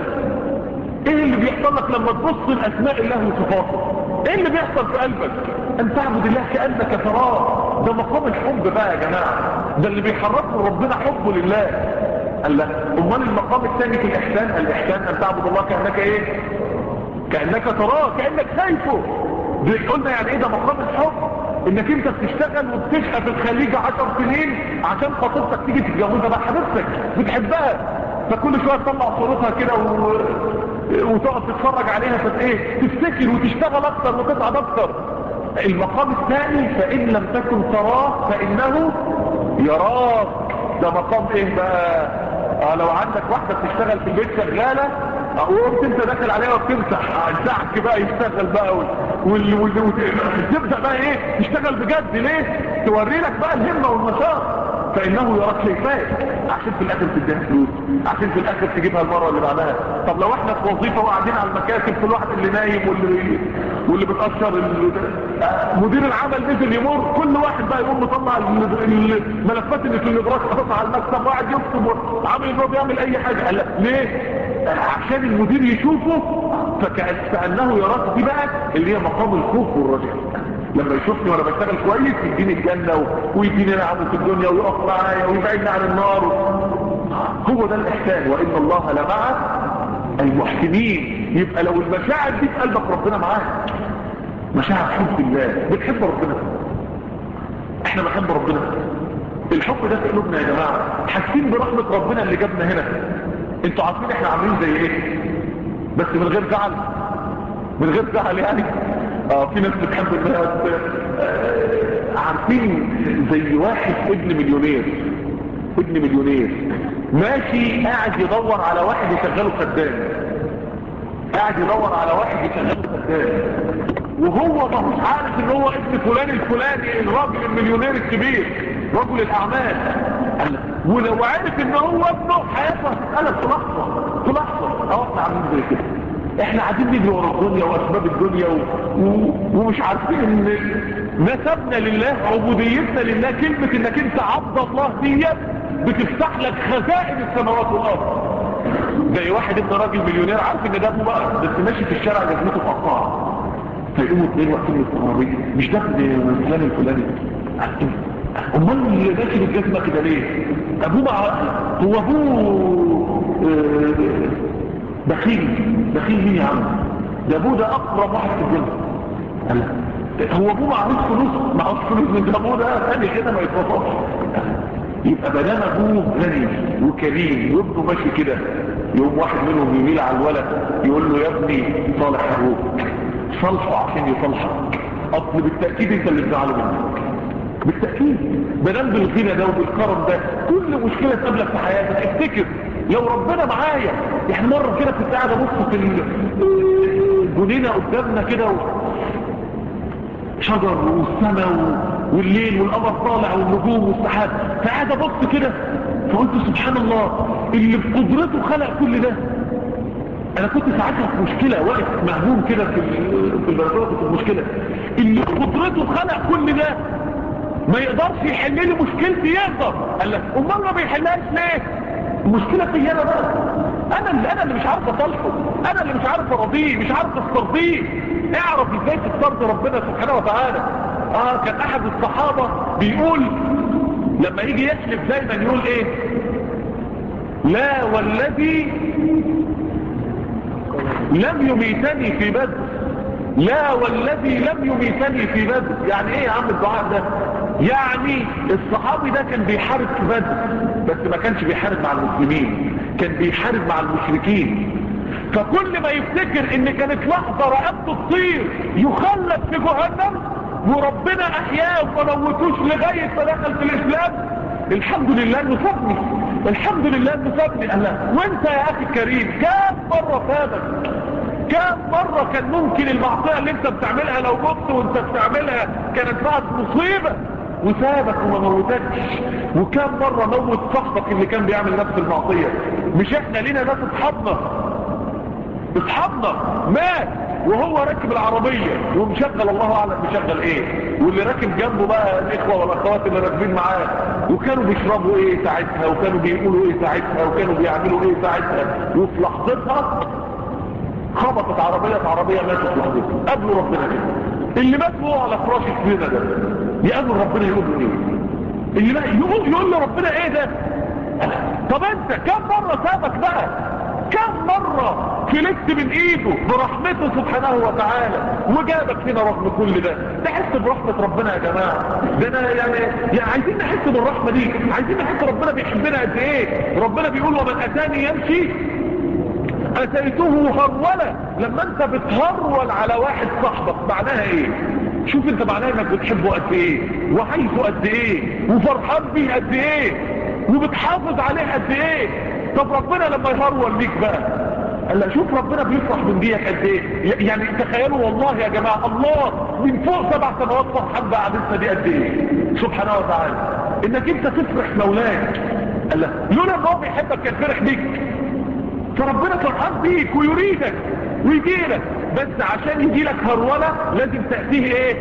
ايه اللي بيحصل لك لما تبص لاسماء الله وصفاته ايه اللي بيحصل في قلبك ان تعبد الله كأنك تراه ده مقام الحب بقى يا جماعة ده اللي بيحرك ربنا حبه لله قال لا امال المقام الثاني في الاحسان الاحسان ان تعبد الله كأنك ايه كأنك تراه كأنك شايفه قلنا يعني ايه ده مقام الحب انك انت بتشتغل وبتشقى في الخليج عشر سنين عشان خطيبتك تيجي تتجوزها بقى حبيبتك بتحبها فكل شويه تطلع صورتها كده و... وتقعد تتفرج عليها فت ايه تفتكر وتشتغل اكتر وتتعب اكتر المقام الثاني فان لم تكن تراه فانه يراك ده مقام ايه بقى اه لو عندك واحده بتشتغل في البيت شغاله وقمت انت داخل عليها وبتمسح الزعك بقى يشتغل بقى وال... وال... وتبدا بقى ايه تشتغل بجد ليه توري لك بقى الهمه والنشاط فانه يراك شايفاك عشان في الاخر تديها فلوس عشان في الاخر تجيبها المره اللي بعدها طب لو احنا في وظيفه وقاعدين على المكاتب كل واحد اللي نايم واللي واللي بتقشر ال... مدير العمل نزل يمر كل واحد بقى يقوم مطلع الملفات اللي في الادراك حاططها على المكتب وقاعد يكتب عامل انه بيعمل اي حاجه قال ليه عشان المدير يشوفه فكأن كأنه يراك دي بقى اللي هي مقام الخوف والرجاء لما يشوفني وانا بشتغل كويس يديني الجنة و... ويديني نعمه في الدنيا ويقف معايا ويبعدني عن النار و... هو ده الإحسان وإن الله لمع المحسنين يبقى لو المشاعر دي في قلبك ربنا معاك مشاعر حب الله بتحب ربنا احنا بنحب ربنا الحب ده في قلوبنا يا جماعة حاسين برحمة ربنا اللي جابنا هنا انتوا عارفين احنا عاملين زي ايه بس من غير زعل من غير زعل يعني اه في ناس بتحب انها آه عارفين زي واحد ابن مليونير ابن مليونير ماشي قاعد يدور على واحد يشغله خدام قاعد يدور على واحد يشغله خدام وهو ما هوش عارف ان هو ابن فلان الفلاني الراجل المليونير الكبير رجل الاعمال ولو عرف ان هو ابنه حياته هتتقلب في لحظه في لحظه اه احنا عاملين زي كده احنا قاعدين نجري ورا الدنيا واسباب الدنيا و... و... ومش عارفين ان نسبنا لله عبوديتنا لله كلمه انك انت عبد الله دي بتفتح لك خزائن السماوات والارض زي واحد ابن راجل مليونير عارف ان ده ابنه بقى بس ماشي في الشارع جزمته مقطعه فيقوموا اثنين واقفين مستغربين مش ده ابن فلان الفلاني امال اللي ماشي بالجزمه كده ليه ابوه مع هو ابوه آه، بخيل بخيل مين يا عم ده ابوه ده اقرب واحد في الجنه قال لا هو ابوه معهوش فلوس معهوش فلوس من ابوه ده ثاني كده ما يتوصلش يبقى بدل ابوه غني وكريم وابنه ماشي كده يوم واحد منهم يميل على الولد يقول له يا ابني صالح ابوك صالحه عشان يصالحك اصل بالتاكيد انت اللي بتزعله منك بالتاكيد بدل بالغنى ده وبالكرم ده كل مشكله تقابلك في حياتك افتكر لو ربنا معايا يعني مره كده كنت قاعد ابص في الجنينه قدامنا كده شجر والسماء والليل والقمر طالع والنجوم والسحاب فقاعد ابص كده فقلت سبحان الله اللي بقدرته خلق كل ده انا كنت ساعتها في مشكله واقف مهموم كده في في البلكونه في المشكله اللي بقدرته خلق كل ده ما يقدرش يحل لي مشكلتي يقدر قال لك امال ما بيحلهاش ليه المشكله في انا بقى انا اللي انا اللي مش عارف اصالحه انا اللي مش عارف ارضيه مش عارف استرضيه اعرف ازاي تسترضي ربنا سبحانه وتعالى اه كان احد الصحابه بيقول لما يجي يحلف دايما يقول ايه لا والذي لم يميتني في بدر لا والذي لم يميتني في بدر يعني ايه يا عم الدعاء ده يعني الصحابي ده كان بيحارب في بدر بس ما كانش بيحارب مع المسلمين كان بيحارب مع المشركين فكل ما يفتكر ان كانت لحظة رقبته تطير يخلد في جهنم وربنا احياه وما موتوش لغاية ما دخل في الاسلام الحمد لله انه سابني الحمد لله انه سابني قال لا وانت يا اخي الكريم كام مرة فاتك كام مرة كان ممكن المعصية اللي انت بتعملها لو مت وانت بتعملها كانت بعد مصيبة وسابك وما موتكش وكام مرة موت صاحبك اللي كان بيعمل نفس المعصية مش احنا لينا ناس اصحابنا اصحابنا مات وهو راكب العربية ومشغل الله اعلم مشغل ايه واللي راكب جنبه بقى الاخوة والاخوات اللي راكبين معاه وكانوا بيشربوا ايه ساعتها وكانوا بيقولوا ايه ساعتها وكانوا بيعملوا ايه ساعتها وفي لحظتها خبطت عربية في عربية ماتت في لحظتها قبلوا ربنا كده اللي مات هو على فراش الزنا ده يقابل ربنا يقول له ايه اللي بقى يقول يقول له ربنا ايه ده طب انت كم مرة سابك بقى كم مرة فلت من ايده برحمته سبحانه وتعالى وجابك هنا رغم كل ده تحس برحمة ربنا يا جماعة ده انا يعني, يعني عايزين نحس بالرحمة دي عايزين نحس ربنا بيحبنا قد ايه ربنا بيقول ومن اتاني يمشي اتيته هرولة لما انت بتهرول على واحد صاحبك معناها ايه شوف انت معناها انك بتحبه قد ايه وعايزه قد ايه وفرحان بيه قد ايه وبتحافظ عليه قد ايه طب ربنا لما يهرول ليك بقى قال لا شوف ربنا بيفرح من ديك قد ايه يعني تخيلوا والله يا جماعة الله من فوق سبع سنوات فرحان بقعدتنا دي قد ايه سبحانه وتعالى انك انت تفرح مولاك قال لا لولا ان هو بيحبك كان فرح بيك فربنا فرحان بيك ويريدك ويجيلك بس عشان يجيلك هرولة لازم تأتيه ايه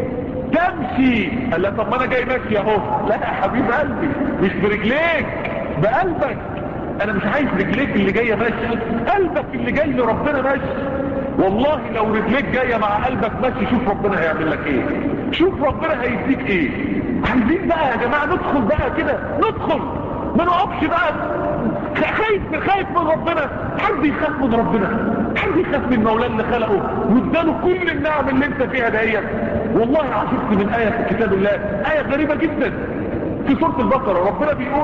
تمشي قال لا طب ما انا جاي ماشي اهو لا يا حبيب قلبي مش برجليك بقلبك انا مش عايز رجليك اللي جاية ماشي قلبك اللي جاي لربنا ماشي والله لو رجليك جاية مع قلبك ماشي شوف ربنا هيعمل لك ايه شوف ربنا هيديك ايه عايزين بقى يا جماعة ندخل بقى كده ندخل ما نقفش بقى خايف خايف من ربنا حد يخاف من ربنا حد يخاف من مولاه اللي خلقه واداله كل النعم اللي انت فيها دهيت والله عجبت من آية في كتاب الله آية غريبة جدا في سورة البقرة ربنا بيقول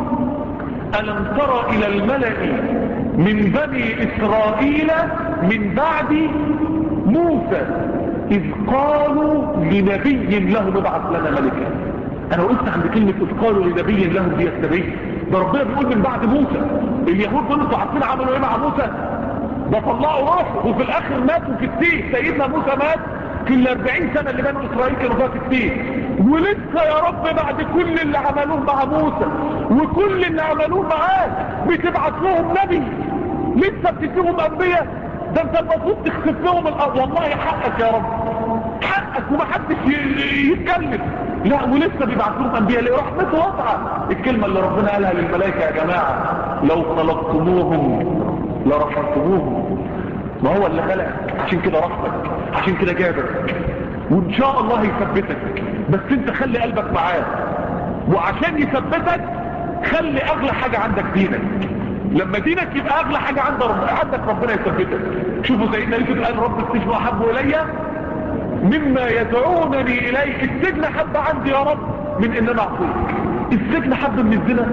ألم ترى إلى الملأ من بني إسرائيل من بعد موسى إذ قالوا لنبي لهم ابعث لنا ملكا أنا وقفت عند كلمة إذ قالوا لنبي لهم دي السبيل ده ربنا بيقول من بعد موسى اليهود دول انتوا عارفين عملوا ايه مع موسى ده طلعوا روح وفي الاخر ماتوا في التيه سيدنا موسى مات في الاربعين سنة اللي بنوا اسرائيل كانوا فيها في التيه ولسه يا رب بعد كل اللي عملوه مع موسى وكل اللي عملوه معاه بتبعت لهم نبي لسه بتديهم انبياء ده انت المفروض تخسف لهم الارض والله حقك يا رب حقك ومحدش يتكلم لا ولسه بيبعت لهم انبياء ليه رحمته واسعه الكلمه اللي ربنا قالها للملائكه يا جماعه لو خلقتموهم لرحمتموهم ما هو اللي خلقك عشان كده رحمك عشان كده جابك وان شاء الله هيثبتك بس انت خلي قلبك معاه وعشان يثبتك خلي اغلى حاجة عندك دينك لما دينك يبقى اغلى حاجة عند رب... عندك ربنا يثبتك شوفوا سيدنا يوسف قال رب السجن احب الي مما يدعونني اليه السجن حب عندي يا رب من ان انا اعصيك السجن حب من الزنا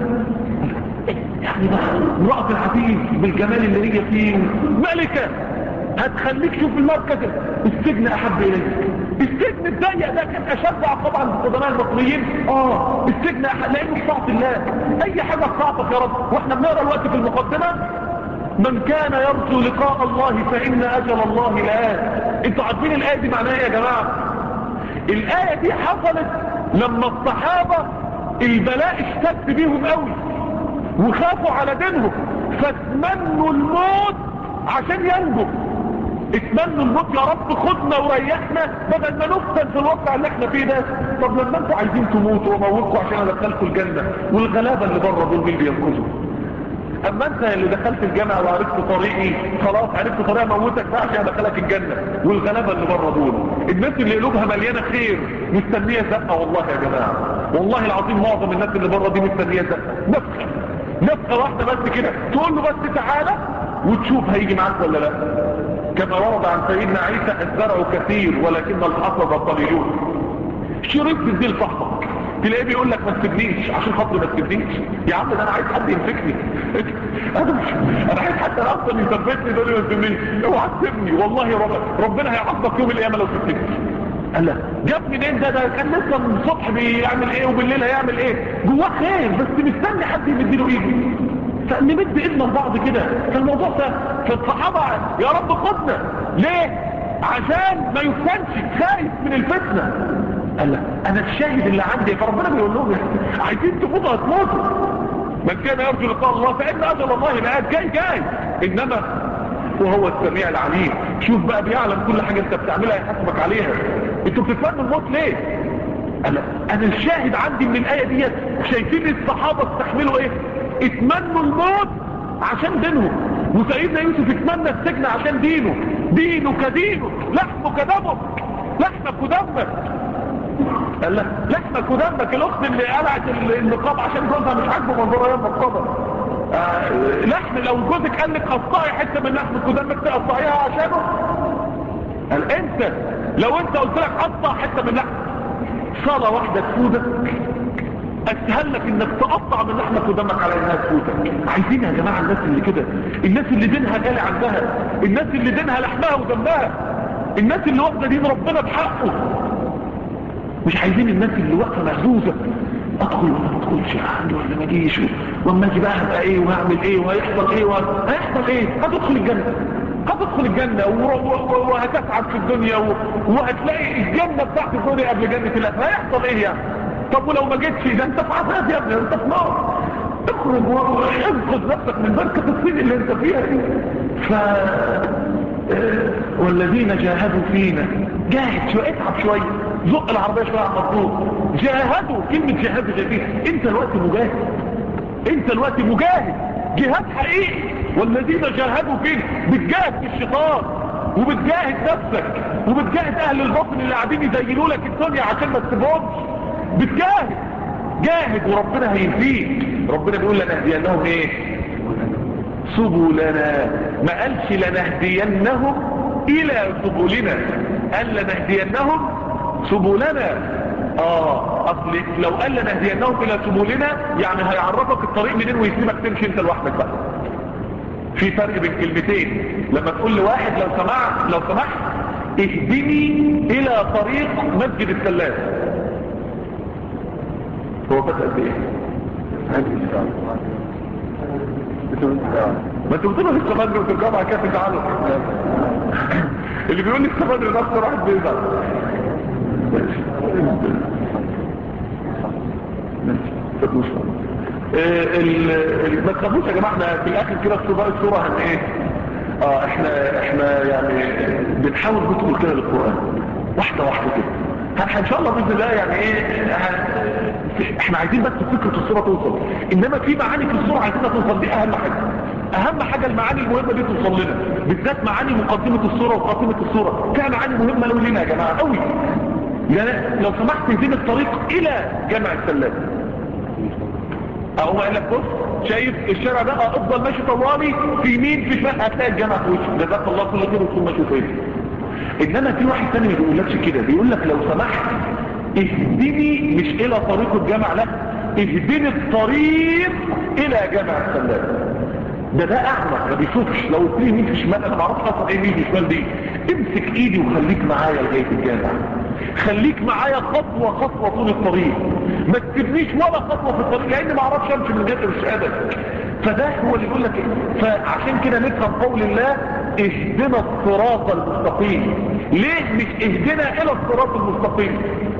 يعني امرأة العزيز بالجمال اللي هي فيه ملكة هتخليك شوف المركز السجن احب اليك السجن الضيق ده كان اشد عقاب على القدماء المصريين اه السجن أحب لانه في طاعه الله اي حاجه في طاعتك يا رب واحنا بنقرا الوقت في المقدمه من كان يرجو لقاء الله فان اجل الله لآت انتوا عارفين الايه دي معناها ايه يا جماعه الايه دي حصلت لما الصحابه البلاء اشتد بيهم قوي وخافوا على دينهم فتمنوا الموت عشان ينجوا اتمنوا الموت يا رب خدنا وريحنا بدل ما نفتن في الواقع اللي احنا فيه ده طب لما انتوا عايزين تموتوا وموتكم عشان ادخلكم الجنة والغلابة اللي بره دول مين بينقذوا اما انت اللي دخلت الجامعة وعرفت طريقي خلاص عرفت طريقة موتك بقى عشان ادخلك الجنة والغلابة اللي بره دول الناس اللي قلوبها مليانة خير مستنية زقة والله يا جماعة والله العظيم معظم الناس اللي بره دي مستنية زقة نفخة نفخة واحدة بس كده تقول له بس تعالى وتشوف هيجي معاك ولا لا كما ورد عن سيدنا عيسى الزرع كثير ولكن الحصد قليلون شريط تديل صاحبك تلاقيه بيقول لك ما تسيبنيش عشان خاطر ما تسيبنيش يا عم ده انا عايز حد يمسكني انا مش انا عايز حد انا اصلا يثبتني دول ما تسيبنيش اوعى تسيبني والله رب... ربنا هيعاقبك يوم القيامه لو سبتني قال لا جاب منين ده ده كان لسه من الصبح بيعمل ايه وبالليل هيعمل ايه جواه خير بس مستني حد يمديله ايده فنمد ايدنا لبعض كده فالموضوع سهل فالصحابة يا رب خدنا ليه عشان ما يفتنش خايف من الفتنة قال لا انا الشاهد اللي عندي فربنا بيقول لهم عايزين تفوتوا هتموتوا من كان يرجو لقاء الله فان اجل الله لآت جاي جاي انما وهو السميع العليم شوف بقى بيعلم كل حاجة انت بتعملها يحاسبك عليها انتوا بتتمنوا الموت ليه قال لا انا الشاهد عندي من الايه ديت شايفين الصحابه استحملوا ايه اتمنوا الموت عشان دينهم وسيدنا يوسف اتمنى السجن عشان دينه دينه كدينه لحمه كدمه لحمك ودمك قال لا لحمك ودمك الاخت اللي قلعت النقاب عشان جوزها مش عاجبه منظرها يوم القبر آه لحم لو جوزك قال لك قطعي حته من لحمك ودمك تقطعيها عشانه قال انت لو انت قلت لك قطع حته من لحمك صلاه واحده تفوتك اسهل لك انك تقطع من لحمك ودمك على انها تفوتك عايزين يا جماعه الناس اللي كده الناس اللي دينها غالي عندها الناس اللي دينها لحمها ودمها الناس اللي واخده دين ربنا بحقه مش عايزين الناس اللي واقفه مهزوزه ادخل ولا ما ادخلش عندي ولا ما اجيش واما اجي بقى هبقى ايه وهعمل ايه وهيحصل ايه هيحصل ايه هتدخل الجنه هتدخل الجنة وهتسعد في الدنيا وهتلاقي الجنة بتاعت الدنيا قبل جنة الله هيحصل ايه يعني طب ولو ما جيتش ده انت في عذاب يا ابني انت في نار اخرج وانقذ نفسك من بركة الصين اللي انت فيها دي ف والذين جاهدوا فينا جاهد شوية اتعب شوية زق العربية شوية على المطلوب جاهدوا كلمة جاهدوا جديد انت الوقت مجاهد انت الوقت مجاهد جهاد حقيقي والذين جاهدوا فينا بتجاهد في الشيطان وبتجاهد نفسك وبتجاهد اهل الباطن اللي قاعدين يزينوا لك الدنيا عشان ما تسيبهمش بتجاهد جاهد وربنا هيهديك ربنا بيقول لنهدينهم ايه سبلنا ما قالش لنهدينهم الى سبلنا قال لنهدينهم سبلنا اه اصل لو قال لنهدينهم الى سبلنا يعني هيعرفك الطريق منين ويسيبك تمشي انت لوحدك بقى في فرق بين كلمتين لما تقول لواحد لو سمحت لو سمحت اهدني الى طريق مسجد السلام هو فات قد ايه ما انت بتقول لسه بدري وترجعوا على كاف تعالوا اللي بيقول لسه بدري ده اكتر واحد بيزعل ما تخافوش يا جماعه احنا في الاخر كده الصوره الصوره هن ايه اه احنا احنا يعني بنحاول ندخل كده للقران واحده واحده كده ان شاء الله باذن الله يعني ايه احنا عايزين بس فكره الصوره توصل انما في معاني في الصوره عايزينها توصل دي اهم حاجه اهم حاجة المعاني المهمة دي توصل لنا بالذات معاني مقدمة الصورة وخاتمة الصورة فيها معاني مهمة لو لنا يا جماعة قوي يعني لو سمحت اهدنا الطريق الى جامع السلام اهو قال لك بص شايف الشارع ده افضل ماشي طوالي في يمين في شمال هتلاقي الجامع في وشك جزاك الله كل خير وتكون ماشي فين انما في واحد تاني ما بيقولكش كده بيقول لك لو سمحت اهدني مش الى طريق الجامع لا اهدني الطريق الى جامع السلام ده ده اعمى ما بيشوفش لو قلت لي يمين في شمال انا ما اعرفش اصلا ايه يمين في شمال دي امسك ايدي وخليك معايا لغايه الجامع خليك معايا خطوه خطوه طول الطريق ما تسيبنيش ولا خطوه في الطريق لان ما اعرفش امشي من غير ارشادك فده هو اللي يقول لك إيه؟ فعشان كده نفهم قول الله اهدنا الصراط المستقيم ليه مش اهدنا الى الصراط المستقيم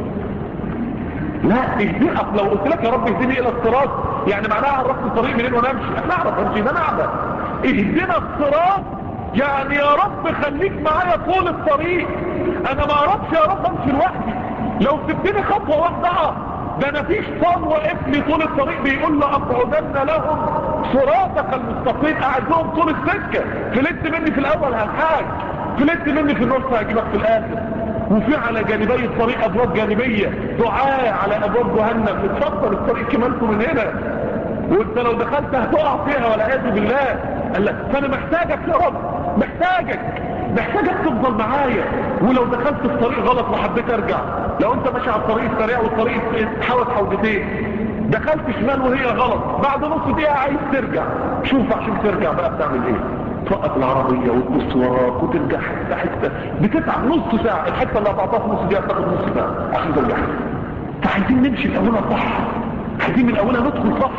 لا اهدنا لو قلت لك يا رب اهدني الى الصراط يعني معناها عرفت الطريق منين وانا امشي انا اعرف امشي ده انا اعرف اهدنا الصراط يعني يا رب خليك معايا طول الطريق انا ما اعرفش يا رب امشي لوحدي لو سبتني خطوه واحده اه ده انا في شيطان واقف لي طول الطريق بيقول له اقعدن لهم صراطك المستقيم قاعد لهم طول السكه فلت مني في الاول هنحاج فلت مني في النص هجيبك في الاخر وفي على جانبي الطريق ابواب جانبيه دعاء على ابواب جهنم اتفضل الطريق كمالكم من هنا وانت لو دخلت هتقع فيها والعياذ بالله قال لك فانا محتاجك يا رب محتاجك محتاجك تفضل معايا ولو دخلت في طريق غلط وحبيت ارجع لو انت ماشي على الطريق السريع والطريق اتحوت حوجتين دخلت شمال وهي غلط بعد نص دقيقه عايز ترجع شوف عشان ترجع بقى بتعمل ايه توقف العربية وتبص وراك وترجع حتة حتة بتتعب نص ساعة الحتة اللي هتعطاها في نص دقيقة تاخد نص ساعة عشان ترجع فعايزين نمشي من اولها صح عايزين من اولها ندخل صح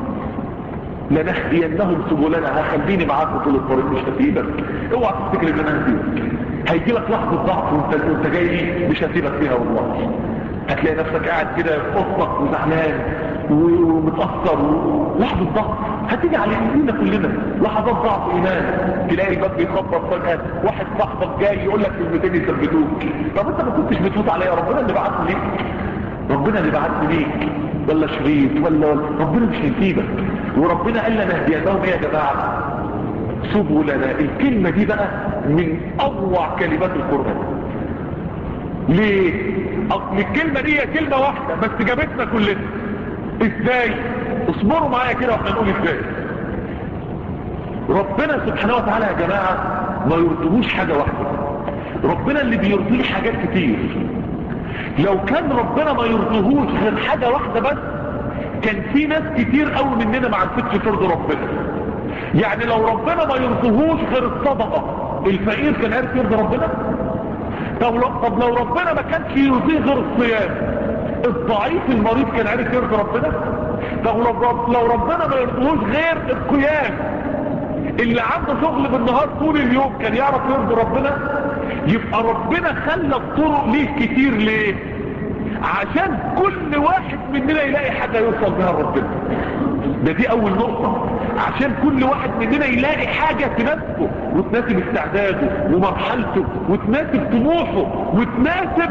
لنهدينهم سبلنا هخليني معاكم طول الطريق مش هسيبك اوعى تفتكر ان انا هسيبك هيجي لك لحظه ضعف وانت وانت جاي مش هسيبك فيها والله هتلاقي نفسك قاعد كده في اوضتك وزعلان ومتاثر لحظه ضعف هتيجي على ايدينا كلنا لحظات ضعف ايمان تلاقي الباب بيخبط فجاه واحد صاحبك جاي يقول لك كلمتين يثبتوك طب انت ما كنتش بتفوت عليا ربنا اللي بعتني ليك ربنا اللي بعتني ليك ولا شريط ولا ربنا مش هيسيبك وربنا قال لنا هديتهم ايه يا جماعه سبلنا الكلمه دي بقى من اروع كلمات القران ليه اصل الكلمه دي هي كلمه واحده بس جابتنا كلنا ازاي اصبروا معايا كده واحنا نقول ازاي ربنا سبحانه وتعالى يا جماعه ما يرضوش حاجه واحده ربنا اللي بيرضيه حاجات كتير لو كان ربنا ما يرضيهوش غير حاجة واحدة بس كان في ناس كتير قوي مننا ما عرفتش ترضي ربنا يعني لو ربنا ما يرضيهوش غير الصدقة الفقير كان عارف يرضي ربنا طب لو, طب لو ربنا ما كانش يرضيه غير الصيام الضعيف المريض كان عارف يرضي ربنا طب لو, لو ربنا ما يرضيهوش غير القيام اللي عنده شغل بالنهار طول اليوم كان يعرف يرضي ربنا يبقى ربنا خلى الطرق ليه كتير ليه عشان كل واحد مننا يلاقي حاجة يوصل بها ربنا ده دي اول نقطة عشان كل واحد مننا يلاقي حاجة تناسبه وتناسب استعداده ومرحلته وتناسب طموحه وتناسب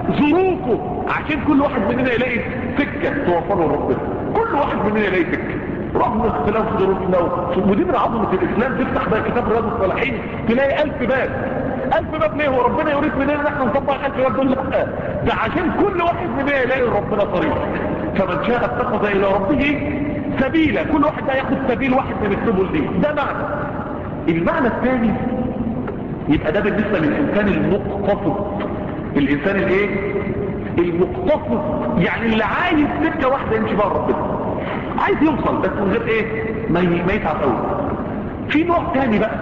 ظروفه عشان كل واحد مننا يلاقي سكة توفره ربنا كل واحد مننا يلاقي سكة رغم اختلاف ظروفنا ودي من عظمة الاسلام تفتح بقى كتاب رياض الصالحين تلاقي الف باب الف باب ليه هو ربنا يريد مننا ان احنا نطبق الف باب دول لا ده عشان كل واحد مننا يلاقي ربنا طريق فمن شاء اتخذ الى ربه سبيلا كل واحد ده ياخد سبيل واحد من السبل دي ده معنى المعنى الثاني يبقى ده بالنسبة للإنسان المقتصد الإنسان الايه المقتصد يعني اللي عايز سكة واحدة يمشي بها ربنا عايز يوصل بس من غير ايه ما ما يتعب قوي في نوع تاني بقى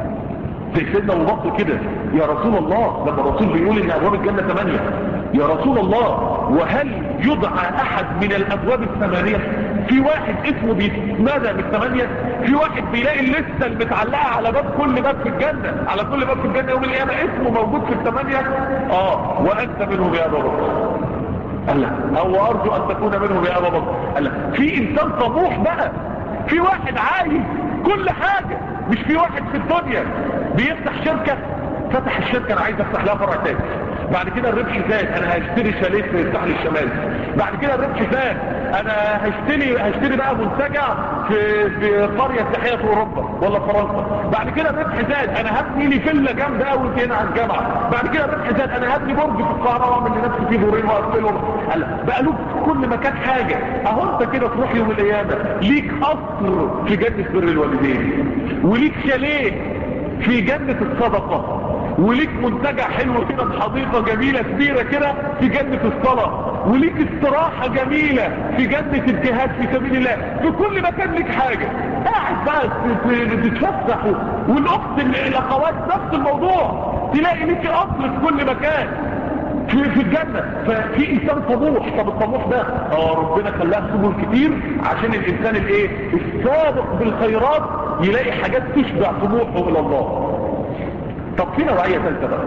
زي سيدنا ابو بكر كده يا رسول الله لما الرسول بيقول ان ابواب الجنه ثمانيه يا رسول الله وهل يدعى احد من الابواب الثمانيه في واحد اسمه بيتمدى من الثمانيه في واحد بيلاقي اللسته المتعلقه على باب كل باب في الجنه على كل باب في الجنه يوم القيامه اسمه موجود في الثمانيه اه وانت منهم يا ابا بكر قال لا او ارجو ان تكون منهم يا ابا بكر قال لا في انسان طموح بقى في واحد عايز كل حاجه مش في واحد في الدنيا بيفتح شركة فتح الشركة انا عايز افتح لها فرع تاني بعد كده الربح زاد انا هشتري شاليه في الساحل الشمالي بعد كده الربح زاد انا هشتري هشتري بقى منتجع في في قريه سياحيه في اوروبا ولا فرنسا بعد كده الربح زاد انا هبني لي فيلا جامده قوي هنا على الجامعه بعد كده الربح زاد انا هبني برج في القاهره واعمل لنفسي فيه دورين واقفلهم هلا بقى له في كل مكان حاجه اهو انت كده تروح يوم القيامه ليك قصر في جنه بر الوالدين وليك شاليه في جنه الصدقه وليك منتجع حلو كده بحديقة جميلة كبيرة كده في جنة الصلاة وليك استراحة جميلة في جنة الجهاد في سبيل الله في كل مكان ليك حاجة قاعد بقى تتفسح والاخت الاخوات نفس الموضوع تلاقي ليك اصل في كل مكان في, في الجنة ففي انسان طموح طب الطموح ده اه ربنا خلاها سبل كتير عشان الانسان الايه السابق بالخيرات يلاقي حاجات تشبع طموحه الى الله طب في نوعية ثالثة بقى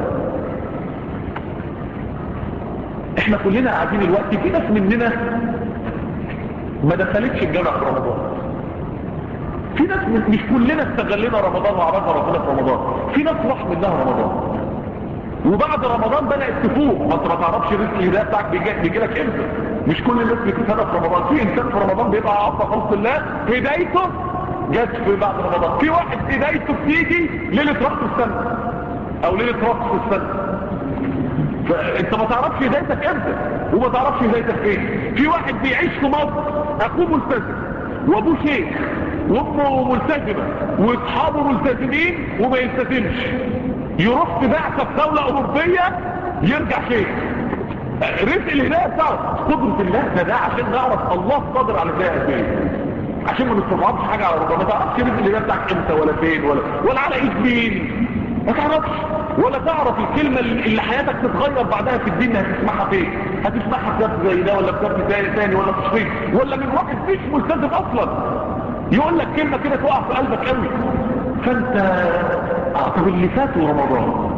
احنا كلنا قاعدين الوقت في ناس مننا ما دخلتش الجامعة في رمضان في ناس مش كلنا استغلنا رمضان وعرفنا ربنا في رمضان في ناس راح منها رمضان وبعد رمضان بدأت تفوق ما انت ما تعرفش رزق الهدايه بتاعك بيجي لك امتى مش كل الناس بتتهدى في رمضان في انسان في رمضان بيبقى عطى خلق الله هدايته جت في بعد رمضان في واحد هدايته بتيجي ليله راس السنه او ليله راس السنه فانت ما تعرفش هدايتك امتى وما تعرفش هدايتك فين في واحد بيعيش في مصر اخوه ملتزم وابوه شيخ وامه ملتزمه واصحابه ملتزمين وما يلتزمش يروح في بعثه في دوله اوروبيه يرجع شيخ رزق الهدايه بتاعه قدره الله ده ده عشان نعرف الله قادر على الهدايه قد ايه عشان ما نستوعبش حاجه على ربنا ما تعرفش رزق الهدايه بتاعك امتى ولا فين ولا ولا على ايد مين ما تعرفش ولا تعرف الكلمة اللي حياتك تتغير بعدها في الدين هتسمعها فين هتسمعها في درس زي ده ولا في درس ثاني ولا في شريط ولا من واحد مش ملتزم اصلا يقول لك كلمة كده تقع في قلبك قوي فانت طب اللي فاتوا رمضان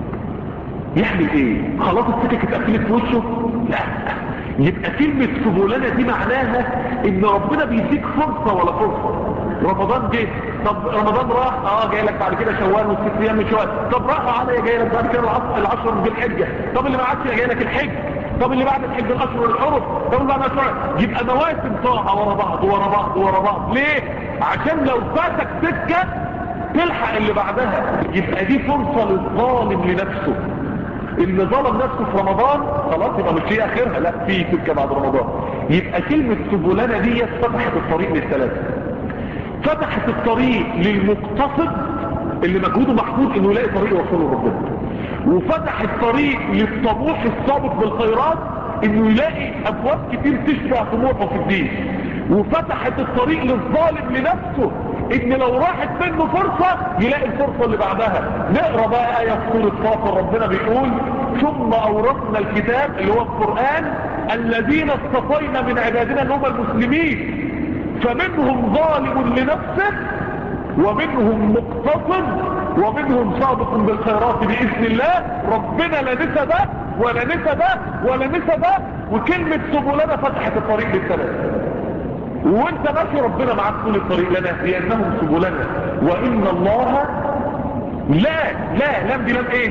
يحمل ايه خلاص السكك اتقفلت في وشه لا يبقى كلمة سبولانة دي معناها ان ربنا بيديك فرصة ولا فرصة رمضان جه طب رمضان راح اه جاي لك بعد كده شوال والست ايام من شوال طب راح عليا جاي لك بعد كده العشر ذي الحجه طب اللي ما عادش جاي لك الحج طب اللي بعد الحج الاشهر الحرم طب اللي بعد الاشهر يبقى مواسم طاعه ورا بعض ورا بعض ورا بعض ليه عشان لو فاتك سكه تلحق اللي بعدها يبقى دي فرصه للظالم لنفسه اللي ظلم نفسه في رمضان خلاص يبقى مش هي اخرها لا في سكه بعد رمضان يبقى كلمه سبلانه دي فتحت الطريق للثلاثه فتحت الطريق للمقتصد اللي مجهوده محدود انه يلاقي طريق يوصله لربنا وفتح الطريق للطموح السابق بالخيرات انه يلاقي ابواب كتير تشبع طموحه في الدين وفتحت الطريق للظالم لنفسه ان لو راحت منه فرصة يلاقي الفرصة اللي بعدها نقرأ بقى آية في سورة فاطر ربنا بيقول ثم أورثنا الكتاب اللي هو القرآن الذين اصطفينا من عبادنا اللي هم المسلمين فمنهم ظالم لنفسه ومنهم مقتصد ومنهم صادق بالخيرات بإذن الله ربنا لا نسى ده ولا نسى ده ولا نسى ده وكلمة سبلنا فتحت الطريق للثلاثة وانت ماشي ربنا معاك طول الطريق لنا لأنهم سبلنا وإن الله لا لا لم دي لم ايه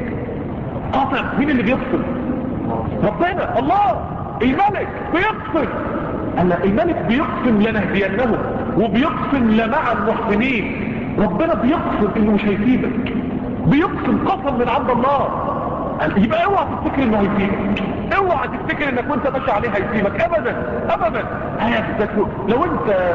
قطع مين اللي بيقصد ربنا الله الملك بيقصد هلا الملك بيقسم لنهدينهم وبيقسم لمع المحسنين ربنا بيقسم انه مش هيسيبك بيقسم قسم من عند الله يبقى اوعى تفتكر انه هيسيبك اوعى تفتكر انك وانت ماشي عليه هيسيبك ابدا ابدا لو انت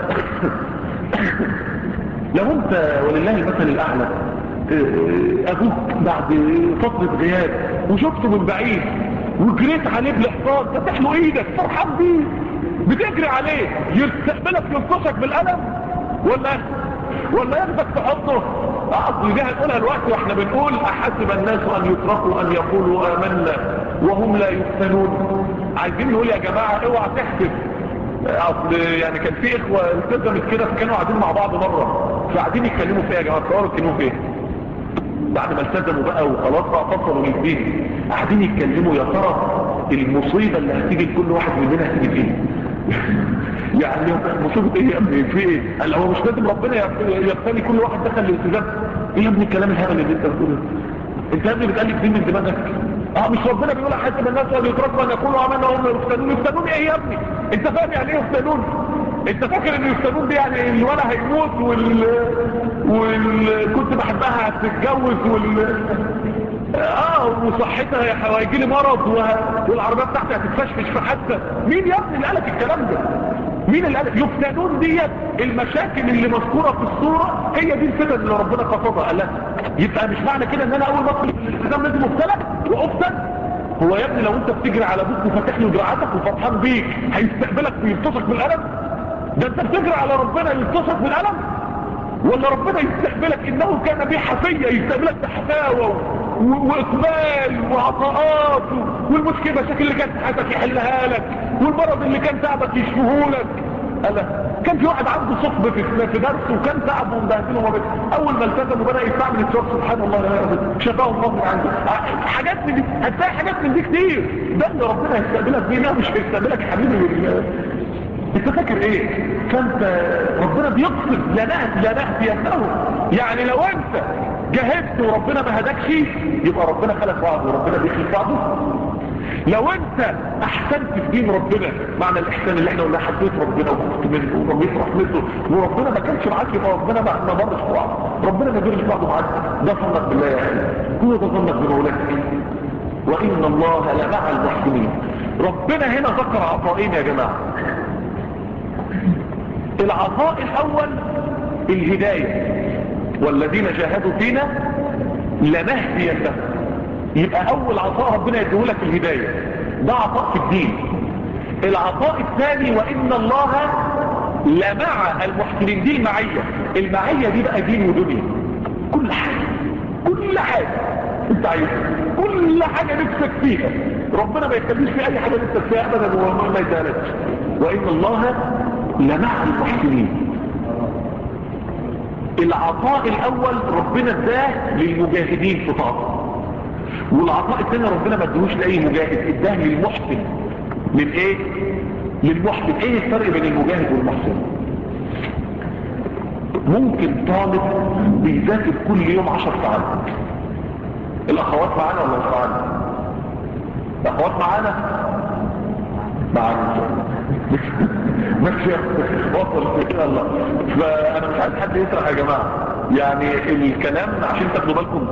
لو انت ولله المثل الاعلى ابوك بعد فترة غياب وشفته من بعيد وجريت عليه بالاحصان فتح له ايدك فرحان بيه بتجري عليه يستقبلك ينقصك بالقلم ولا ولا ياخدك في حضنه اصل دي هنقولها دلوقتي واحنا بنقول احسب الناس ان يتركوا ان يقولوا امنا وهم لا يفتنون عايزين نقول يا جماعه اوعى تحسب اصل يعني كان في اخوه التزمت كده فكانوا قاعدين مع بعض مره فقاعدين يتكلموا فيها يا جماعه تصوروا يتكلموا فيها بعد ما التزموا بقى وخلاص بقى فصلوا للدين قاعدين يتكلموا يا ترى المصيبه اللي هتيجي لكل واحد مننا هتيجي فين يعني مصيبه ايه يا ابني في ايه قال هو مش لازم ربنا يبتلي كل واحد دخل الالتزام ايه يا ابني الكلام الهبل اللي انت بتقوله انت يا ابني بتالف دين من دماغك اه مش ربنا بيقول حسب الناس ان يتركوا ان يقولوا امنا وهم يفتنون يفتنون ايه يا ابني انت فاهم يعني ايه يفتنون انت فاكر ان يفتنون دي يعني الولد هيموت وال وال كنت بحبها هتتجوز وال اه وصحتها هيجي لي مرض وه... والعربيه بتاعتي هتتفشفش في حادثه مين يا ابني اللي قالك الكلام ده مين اللي قالك يفتنون ديت المشاكل اللي مذكوره في الصوره هي دي الفتن اللي ربنا قصدها قال لها يبقى مش معنى كده ان انا اول ما ادخل الالتزام لازم ابتلى وافتن هو يا ابني لو انت بتجري على ابوك وفاتح له دراعاتك وفرحان بيك هيستقبلك ويبتصك بالقلم ده انت بتجري على ربنا يبتصك بالقلم ولا ربنا يستقبلك انه كان بيه حفية يستقبلك بحفاوة واقبال وعطاءات والمشكلة مشاكل اللي كانت في حياتك يحلها لك والمرض اللي كان تعبك يشفيه لك ألا كان في واحد عنده ثقب في في درس وكان تعب ومبهدله وما اول ما التزم وبدا يستعمل التوب سبحان الله لا يرضى شفاه الله من عنده حاجات من دي هتلاقي حاجات من دي كتير ده اللي ربنا هيستقبلك بيه مش هيستقبلك يا حبيبي انت فاكر ايه فانت ربنا بيقصد لا لا نهدينه يعني لو انت جاهدت وربنا ما هدكش يبقى ربنا خلق بعضه وربنا بيخلق بعضه لو انت احسنت في دين ربنا معنى الاحسان اللي احنا قلنا حبيت ربنا وكنت منه وربيت رحمته وربنا ما كانش معاك يبقى ربنا ما مرش بعض ربنا ما يديرش بعضه معاك ده ظنك بالله يا اخي هو ده ظنك بمولاك وان الله لمع المحسنين ربنا هنا ذكر عطائين يا جماعه العطاء الاول الهداية والذين جاهدوا فينا لنهدينهم يبقى اول عطاء ربنا يديهولك الهداية ده عطاء في الدين العطاء الثاني وان الله لمع المحسنين دي المعية المعية دي بقى دين ودنيا كل حاجة كل حاجة انت عايزها كل حاجة نفسك فيها ربنا ما يخليش في اي حاجة نفسك فيها ابدا وما يدالكش وان الله لمع المحسنين العطاء الاول ربنا اداه للمجاهدين في طاعته والعطاء الثاني ربنا ما ادهوش لاي مجاهد اداه للمحسن من ايه للمحسن ايه الفرق بين المجاهد والمحسن ممكن طالب بيذاكر كل يوم عشر ساعات الاخوات معانا ولا مش معانا الاخوات معانا معانا ماشي وصل كده الله فانا مش عايز حد يسرح يا جماعه يعني الكلام عشان تاخدوا بالكم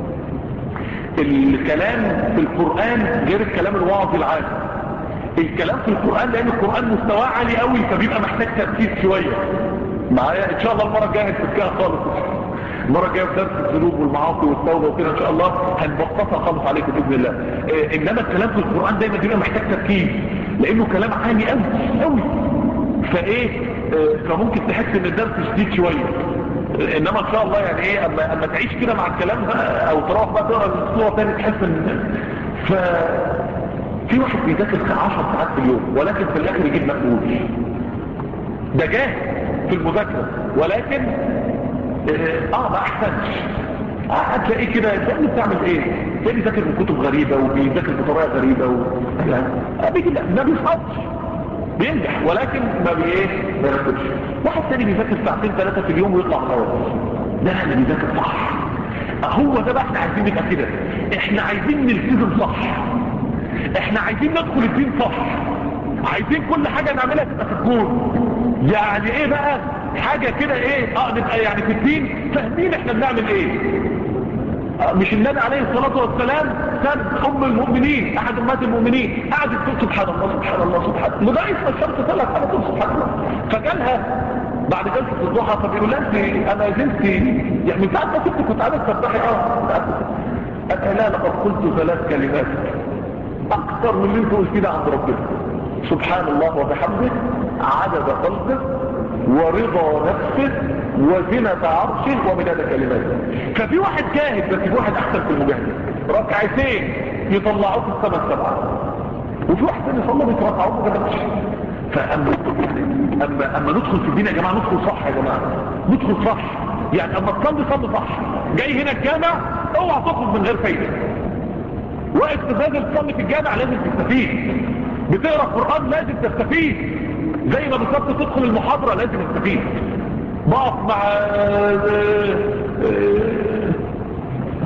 الكلام في القرآن غير الكلام الوعظ العام الكلام في القرآن لان القرآن مستواه عالي قوي فبيبقى محتاج تركيز شوية معايا ان شاء الله المرة الجاية هتفكها خالص المرة الجاية في درس الذنوب والمعاصي والتوبة وكده ان شاء الله هنبسطها خالص عليكم باذن الله إيه انما الكلام في القرآن دايما بيبقى محتاج تركيز لانه كلام عالي قوي قوي فايه إيه فممكن تحس ان الدرس شديد شوية انما ان شاء الله يعني ايه اما, أما تعيش كده مع الكلام ده او تروح بقى تقرا الصوره تاني تحس ان ف في واحد بيذاكر 10 ساعات في اليوم ولكن في الاخر يجيب مقبول ده جاهز في المذاكره ولكن اه ما احسنش هتلاقيه كده انت بتعمل ايه تلاقيه بيذاكر من كتب غريبه وبيذاكر بطريقه غريبه و... يعني بيجي ما بيسقطش بينجح ولكن ما بي ايه ما يركبش واحد تاني بيذاكر ساعتين ثلاثه في اليوم ويطلع خلاص ده اللي بيذاكر صح هو ده بقى احنا عايزين نبقى كده احنا عايزين نلتزم صح احنا عايزين ندخل الدين صح عايزين كل حاجه نعملها تبقى في الكون يعني ايه بقى حاجه كده ايه اه نبقى يعني في الدين فاهمين احنا بنعمل ايه مش النبي عليه الصلاة والسلام سب أم المؤمنين أحد أمهات المؤمنين قعدت تقول سبحان الله سبحان الله سبحان الله وده اسم الشرط ثلاث على طول سبحان الله فجالها بعد جلسة الضحى فبيقول لها انت أنا زلت يعني من ساعة ما كنت كنت عايز تفتحي اه قالت لا لقد قلت ثلاث كلمات أكثر من اللي انت قلت ده عند ربنا سبحان الله وبحمده عدد خلقه ورضا نفسه وزنة عرشه ومداد كلماته ففي واحد جاهد بس في واحد احسن في المجاهدة ركعتين يطلعوه في السماء السبعة وفي واحد تاني يصلى بيتركعوه ما جابش فأما أما أما ندخل في الدين يا جماعة ندخل صح يا جماعة ندخل صح يعني أما تصلي صلي صح جاي هنا الجامع اوعى تخرج من غير فايدة واقف تنزل تصلي في الجامع لازم تستفيد بتقرا قرآن لازم تستفيد زي ما بالظبط تدخل المحاضرة لازم تستفيد بقف مع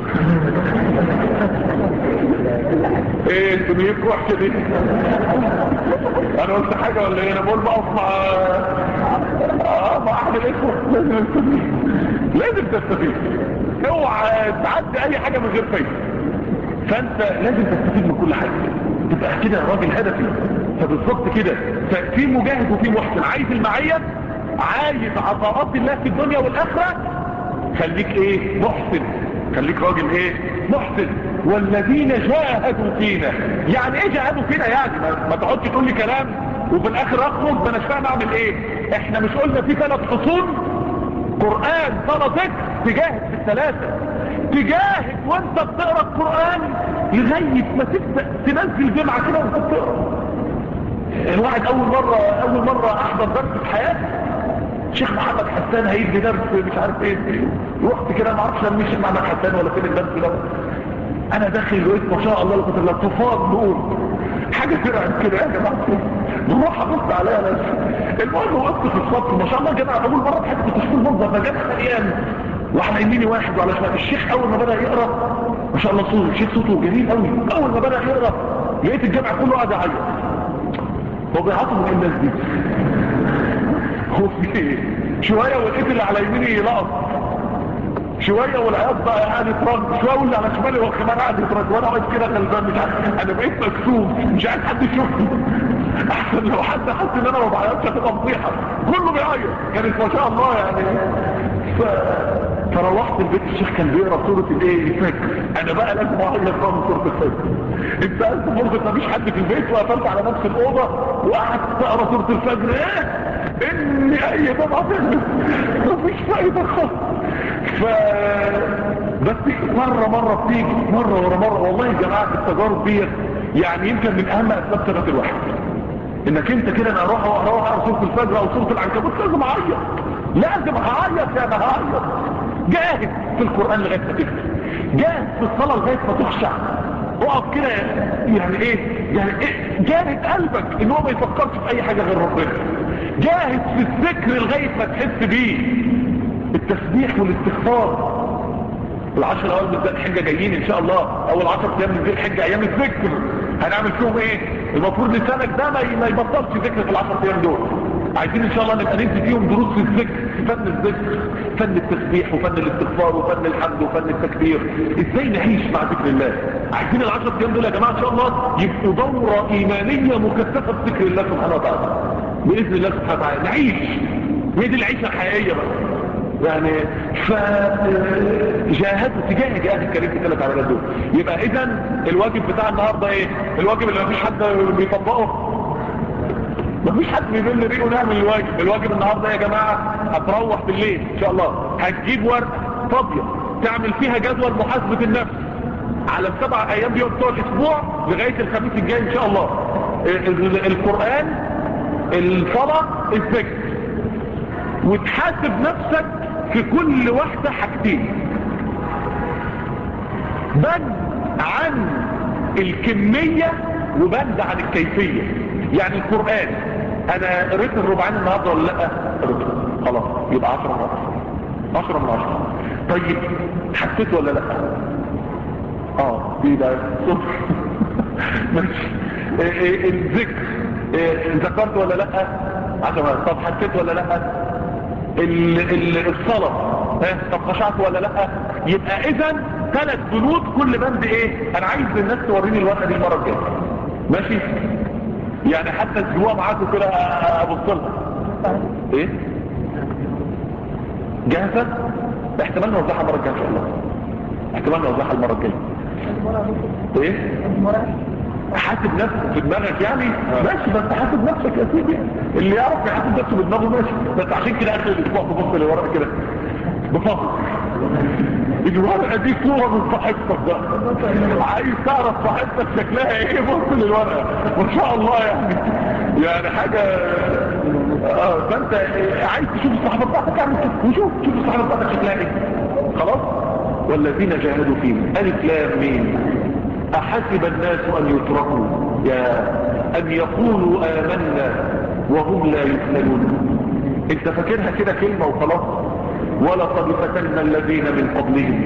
ايه انتوا نيتكم وحشه دي انا قلت حاجه ولا ايه انا بقول بقف مع اه مع احمد اخوه لازم نستفيد لازم تستفيد اوعى تعدي اي حاجه من غير فايده فانت لازم تستفيد من كل حاجه تبقى كده راجل هدفي فبالظبط كده ففي مجاهد وفي محسن عايز المعيه عايز عطاءات الله في الدنيا والاخره خليك ايه محسن خليك راجل ايه محسن والذين جاهدوا فينا يعني ايه جاهدوا فينا يعني ما, ما تقعدش تقول لي كلام وفي الاخر اخرج ما اناش فاهم اعمل ايه احنا مش قلنا في ثلاث حصون قرآن صلاة ذكر تجاهد في الثلاثة تجاهد وانت بتقرا القرآن لغاية ما تبدأ تنزل جمعة كده وانت بتقرا الواحد اول مرة اول مرة احضر درس في حياتي شيخ محمد حسان هيدي درس مش عارف ايه رحت كده ما اعرفش مين شيخ محمد حسان ولا فين الدرس ده انا داخل لقيت ما شاء الله لقيت الله طوفان نور حاجه ترعب كده يا جماعه بروح ابص عليها ناس المهم وقفت في الصف ما شاء الله يا جماعه اول مره بحس بتشوف المنظر ده جت خليان وعلى يميني واحد وعلى شمال الشيخ اول ما بدا يقرا ما شاء الله صوته الشيخ صوته جميل قوي اول ما بدا يقرا لقيت الجامع كله قاعد يعيط هو بيعيطوا من الناس دي هو في ايه شويه ولقيت اللي على يميني يلقط شوية والعياط بقى قاعد يترد شوية واللي على شمالي هو كمان قاعد يترد وانا واقف كده غلبان مش عارف انا بقيت مكسوم مش عايز حد يشوفني احسن لو حد حس ان انا ما بعيطش هتبقى فضيحة كله بيعيط كانت ما شاء الله يعني ف... فروحت البيت الشيخ كان بيقرا سوره الايه الفجر انا بقى لازم اعيط بقى من سوره الفجر انت قلت فرصه مفيش حد في البيت وقفلت على نفس الاوضه وقعدت تقرا سوره الفجر ايه اني اي دمعه تنزل مفيش فايده خالص ف بس مرة مرة بتيجي مرة ورا مرة والله يا جماعة التجارب دي يعني يمكن من اهم اسباب ثبات الواحد انك انت كده انا اروح اروح اقرا سوره الفجر او سوره العنكبوت لازم اعيط لازم اعيط يعني هعيط جاهد في القران لغايه ما تفتح جاهد في الصلاه لغايه ما تخشع اقف كده يعني ايه يعني إيه جاهد قلبك ان هو ما يفكرش في اي حاجه غير ربنا جاهد في الذكر لغايه ما تحس بيه التسبيح والاستغفار العشر الاول من ذي الحجه جايين ان شاء الله اول 10 ايام من ذي الحجه ايام الذكر هنعمل فيهم ايه المفروض لسانك ده ما يبطلش ذكر في العشر ايام دول عايزين ان شاء الله نبقى ندي فيهم دروس في الذكر في فن الذكر فن التسبيح وفن الاستغفار وفن الحمد وفن التكبير ازاي نعيش مع ذكر الله عايزين العشر ايام دول يا جماعه ان شاء الله يبقوا دوره ايمانيه مكثفه بذكر الله سبحانه وتعالى باذن الله سبحانه وتعالى نعيش هي دي العيشه الحقيقيه بقى يعني فجاهدوا تجاهد جهاد الكريم في ثلاث عمليات دول يبقى اذا الواجب بتاع النهارده ايه الواجب اللي مفيش حد بيطبقه مفيش حد بيبل ريقه نعمل الواجب الواجب النهارده يا جماعه هتروح بالليل ان شاء الله هتجيب ورقه فاضيه تعمل فيها جدول محاسبه النفس على السبع ايام دي بتوع الاسبوع لغايه الخميس الجاي ان شاء الله القران الصلاه الذكر وتحاسب نفسك في كل واحدة حاجتين بند عن الكمية وبند عن الكيفية يعني القرآن انا قريت الربعين النهاردة ولا لا قريته خلاص يبقى عشرة من عشرة عشرة من عشرة طيب حسيت ولا لا اه يبقى صفر ماشي الذكر ذكرت ولا لا عشرة طب حسيت ولا لا الصلاة ها طب خشعت ولا لا يبقى اذا ثلاث بنود كل بند ايه انا عايز الناس توريني الورقه دي المره الجايه ماشي يعني حتى الجوا معاكم كده ابص لها ايه جاهزه احتمال نوزعها المره الجايه ان شاء الله احتمال نوزعها المره الجايه ايه حاسب نفسك في دماغك يعني ماشي بس حاسب نفسك يا سيدي اللي يعرف يحاسب نفسه بدماغه ماشي بس عشان كده اخر الاسبوع تبص لورقه كده بفضل الورقه دي صوره من صاحبتك ده عايز تعرف صاحبتك شكلها ايه بص للورقه ما شاء الله يعني يعني حاجه اه فانت عايز تشوف الصحابه بتاعتك اعمل كده وشوف شوف الصحابه بتاعتك شكلها ايه خلاص والذين جاهدوا فينا الف لام ميم أحسب الناس أن يتركوا يا أن يقولوا آمنا وهم لا يفتنون انت فاكرها كده كلمة وخلاص ولقد فتنا الذين من قبلهم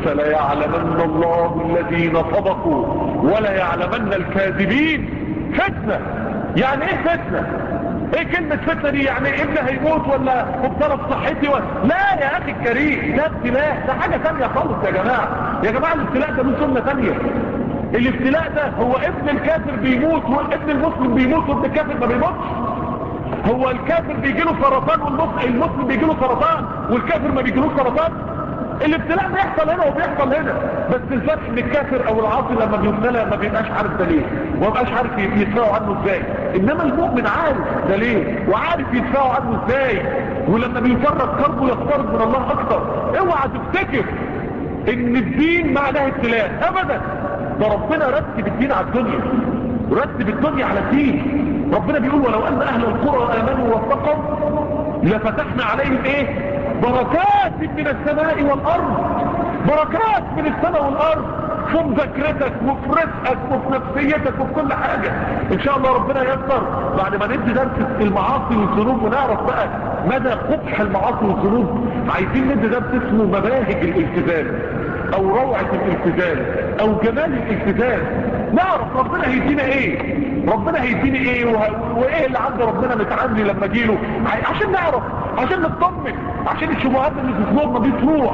فلا يعلمن الله الذين صدقوا ولا يعلمن الكاذبين فتنة يعني ايه فتنة ايه كلمة فتنة دي يعني ابن هيموت ولا مبتلى بصحتي ولا لا يا اخي الكريم ده ابتلاء ده حاجة تانية خالص يا جماعة يا جماعة الابتلاء ده له سنة تانية الابتلاء ده هو ابن الكافر بيموت وابن المسلم بيموت وابن الكافر ما بيموتش هو الكافر بيجي له سرطان والمسلم بيجي له سرطان والكافر ما بيجيلوش سرطان الابتلاء بيحصل هنا وبيحصل هنا بس الفرق ان الكافر او العاصي لما بيبتلى ما بيبقاش عارف ده ليه وما بيبقاش عارف يدفعوا عنه ازاي انما المؤمن عارف ده ليه وعارف يدفعوا عنه ازاي ولما بيفرق كربه يقترب من الله اكتر اوعى تفتكر ان الدين معناه ابتلاء ابدا ده ربنا رتب الدين على الدنيا ورتب الدنيا على الدين ربنا بيقول ولو ان اهل القرى امنوا واتقوا لفتحنا عليهم ايه بركات من السماء والارض بركات من السماء والارض في مذاكرتك وفي رزقك وفي نفسيتك وفي كل حاجة ان شاء الله ربنا ييسر بعد ما ندي درس المعاصي والذنوب ونعرف بقى مدى قبح المعاصي والذنوب عايزين ندي درس اسمه مباهج الالتزام او روعة الالتزام او جمال الالتزام نعرف ربنا هيدينا ايه ربنا هيديني ايه وه... وايه اللي عند ربنا متعني لما اجيله عشان نعرف عشان نطمن عشان الشبهات اللي في صدورنا دي تروح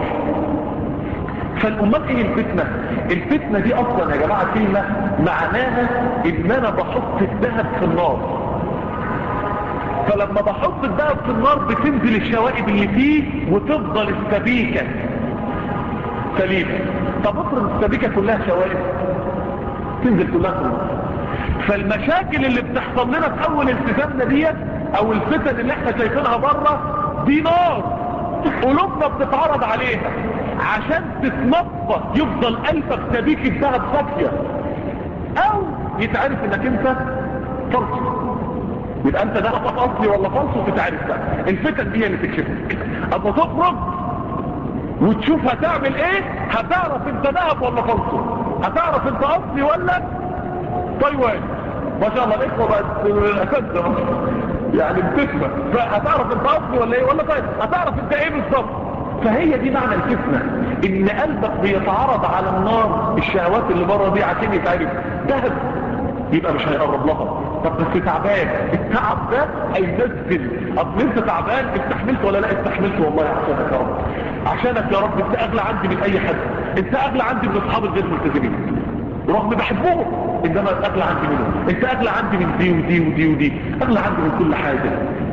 فالامال ايه الفتنة الفتنة دي اصلا يا جماعة كلمة معناها ان انا بحط الذهب في النار فلما بحط الذهب في النار بتنزل الشوائب اللي فيه وتفضل السبيكة سليمة طب افرض السبيكة كلها شوائب تنزل كلها في النار فالمشاكل اللي بتحصل لنا في اول التزامنا ديت او الفتن اللي احنا شايفينها بره دي نار قلوبنا بتتعرض عليها عشان تتنطط يفضل قلبك سبيك الذهب صافية او يتعرف انك انت فلسو يبقى انت ده اصلي ولا فلسو تتعرف بقى الفتن دي اللي تكشفك اما تخرج وتشوف هتعمل ايه هتعرف انت ذهب ولا فلسو هتعرف انت اصلي ولا طيوان ما شاء الله الاخوه بقت اساتذه يعني بتسمع فهتعرف انت اصلي ولا ايه ولا طيب هتعرف انت ايه بالظبط فهي دي معنى الفتنة ان قلبك بيتعرض على النار الشهوات اللي بره دي عشان يتعرف دهب يبقى مش هيقرب لها طب بس تعبان التعب ده هينزل اصل انت تعبان استحملت ولا لا استحملت والله عشانك يا رب عشانك يا رب انت اغلى عندي من اي حد انت اغلى عندي من اصحاب الغير ملتزمين رغم بحبهم انما اغلى عندي منهم انت اغلى عندي من دي ودي ودي ودي اغلى عندي من كل حاجة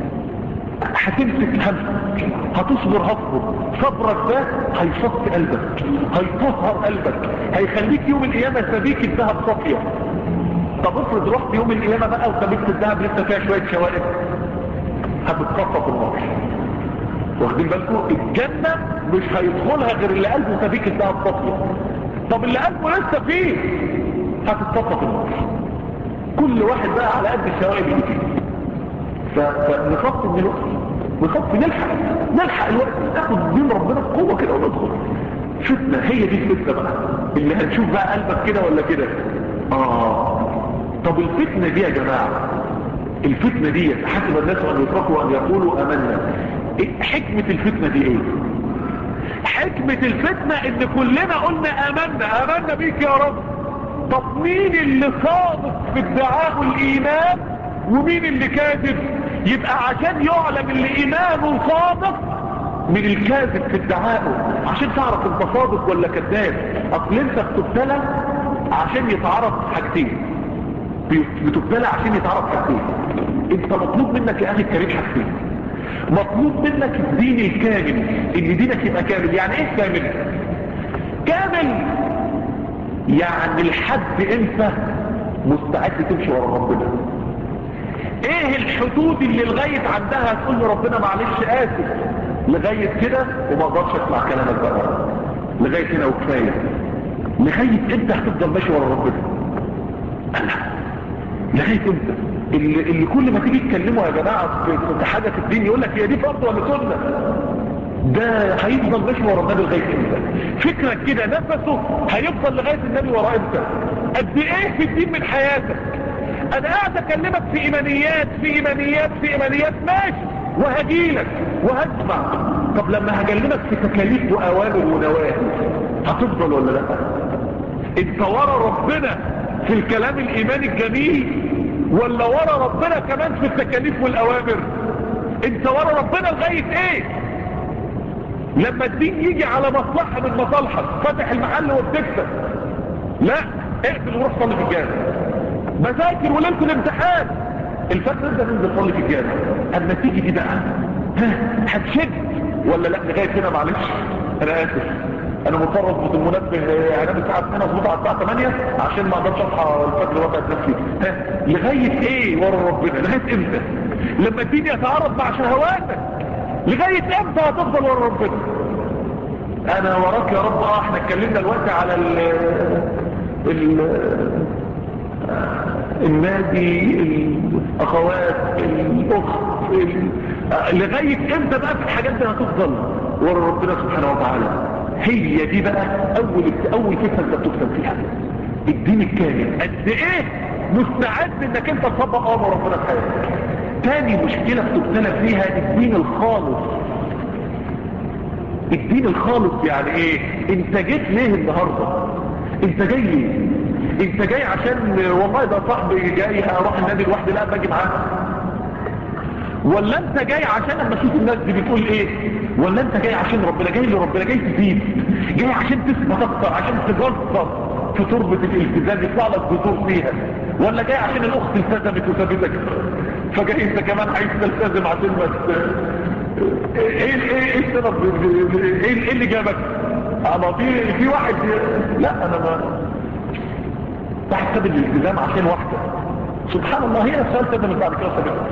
هتمسك هم هتصبر هصبر صبرك ده هيصفي قلبك هيطهر قلبك هيخليك يوم القيامة سبيك الذهب صافية طب افرض رحت يوم القيامة بقى وسبيكت الذهب لسه فيها شوية شوائب هتتقطع في النار واخدين بالكم الجنة مش هيدخلها غير اللي قلبه سبيك الذهب صافية طب اللي قلبه لسه فيه هتتقطع في النار كل واحد بقى على قد الشوائب اللي فيه فنخف من الوقت نخف نلحق نلحق الوقت ناخد دين ربنا بقوة كده وندخل فتنة هي دي الفتنة بقى اللي هنشوف بقى قلبك كده ولا كده اه طب الفتنة دي يا جماعة الفتنة دي حسب الناس ان يتركوا ان يقولوا امنا إيه حكمة الفتنة دي ايه حكمة الفتنة ان كلنا قلنا امنا امنا بيك يا رب طب مين اللي صادق في ادعاء الايمان ومين اللي كاذب يبقى عشان يعلم اللي ايمانه صادق من الكاذب في ادعائه عشان تعرف انت صادق ولا كذاب اصل انت بتبتلى عشان يتعرف حاجتين بتبتلى عشان يتعرف حاجتين انت مطلوب منك يا اخي الكريم حاجتين مطلوب منك الدين الكامل ان دينك يبقى كامل يعني ايه كامل كامل يعني الحد انت مستعد تمشي ورا ربنا ايه الحدود اللي لغاية عندها تقول له ربنا معلش اسف لغاية كده وما اقدرش اسمع كلامك بقى لغاية هنا وكفاية لغاية انت هتفضل ماشي ورا ربنا انا لغاية انت اللي, اللي كل ما تيجي تكلمه يا جماعة في حاجة في الدين يقول لك هي دي فرض ولا سنة ده هيفضل ماشي ورا النبي لغاية امتى فكرك كده نفسه هيفضل لغاية النبي ورا امتى قد ايه في الدين من حياتك انا قاعد اكلمك في ايمانيات في ايمانيات في ايمانيات ماشي وهجيلك وهسمع طب لما هكلمك في تكاليف واوامر ونواهي هتفضل ولا لا انت ورا ربنا في الكلام الايماني الجميل ولا ورا ربنا كمان في التكاليف والاوامر انت ورا ربنا لغايه ايه لما الدين يجي على مصلحه من مصالحك فتح المحل وبتكسب لا اقفل وروح صلي في الجامع بذاكر وليله الامتحان الفتره ده ننزل صلي في الجامع النتيجه دي بقى ها هتشد ولا لا لغايه هنا معلش انا اسف انا مضطر اظبط المنبه انام الساعه 2 اظبطها على الساعه 8 عشان ما اقدرش اصحى الفجر وابعد نفسي ها لغايه ايه ورا ربنا لغايه امتى لما الدين يتعارض مع شهواتك لغايه امتى هتفضل ورا ربنا انا وراك يا رب اه احنا اتكلمنا دلوقتي على ال ال النادي الاخوات الاخت ال... لغايه امتى بقى في الحاجات دي هتفضل ورا ربنا سبحانه وتعالى هي دي بقى اول اول فتنه انت بتكسب فيها الدين الكامل قد ايه مستعد انك انت تطبق امر ربنا في حياتك تاني مشكله بتبتلى فيها الدين الخالص الدين الخالص يعني ايه انت جيت ليه النهارده انت جاي ليه انت جاي عشان والله ده صاحبي جاي اروح النادي لوحدي لا باجي معاه ولا انت جاي عشان اما اشوف الناس دي بتقول ايه ولا انت جاي عشان ربنا جاي لربنا جاي تزيد جاي عشان تثبت اكتر عشان تجرب في تربة الالتزام يطلع لك جذور فيها ولا جاي عشان الاخت التزمت وثبتك فجاي انت كمان عايز تلتزم عشان ما ايه ايه ايه السبب ايه ايه اللي جابك اما في في واحد لا انا ما تحسب الالتزام عشان واحده سبحان الله هي نفسها التزمت بعد كده ثبتت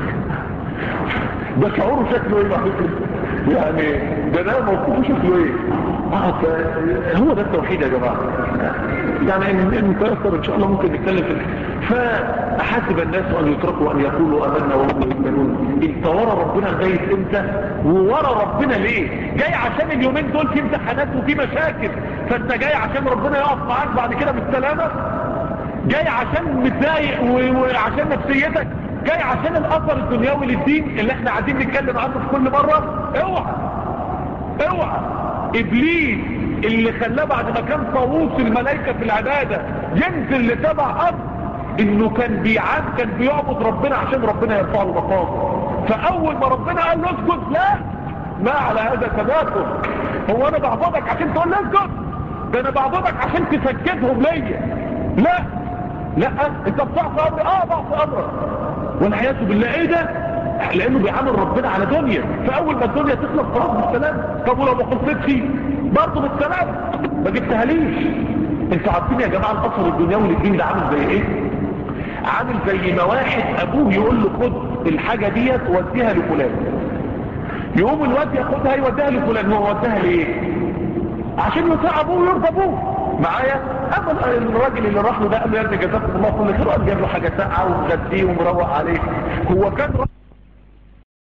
ده شعوره شكله ايه بعد يعني ده ده موقفه شكله ايه هو ده التوحيد يا جماعة يعني ان تأثر ان شاء الله ممكن نتكلم في فحسب الناس ان يتركوا ان يقولوا امنا وهم يؤمنون انت ورا ربنا لغايه امتى وورا ربنا ليه جاي عشان اليومين دول في امتحانات وفي مشاكل فانت جاي عشان ربنا يقف معاك بعد كده بالسلامه جاي عشان متضايق وعشان نفسيتك جاي عشان الاثر الدنيوي للدين اللي احنا قاعدين نتكلم عنه في كل مره اوعى اوعى ابليس اللي خلاه بعد ما كان طاووس الملائكه في العباده ينزل لتبع ارض انه كان بيعاد كان بيعبد ربنا عشان ربنا يرفع له مقامه فاول ما ربنا قال له اسجد لا ما على هذا تباكم هو انا بعبدك عشان تقول لي اسجد ده انا بعبدك عشان تسجدهم ليا لا لا انت بتعصي امري اه بعصي امرك والعياذ بالله ايه ده لانه بيعامل ربنا على دنيا فاول ما الدنيا تخلص خلاص بالسلام طب ولو ما خلصتش برضه بالسلام ما جبتهاليش انتوا عارفين يا جماعه الاثر الدنيوي للدين ده عامل زي ايه عامل زي ما واحد ابوه يقول له خد الحاجه ديت وديها لفلان يقوم الواد ياخدها يوديها لفلان هو وديها ليه عشان يطيع ابوه ويرضى ابوه معايا اما الراجل اللي راح له ده قال له يا ابني جزاكم الله كل خير وقال جاب له حاجه ساقعه ومغديه ومروق عليه هو كان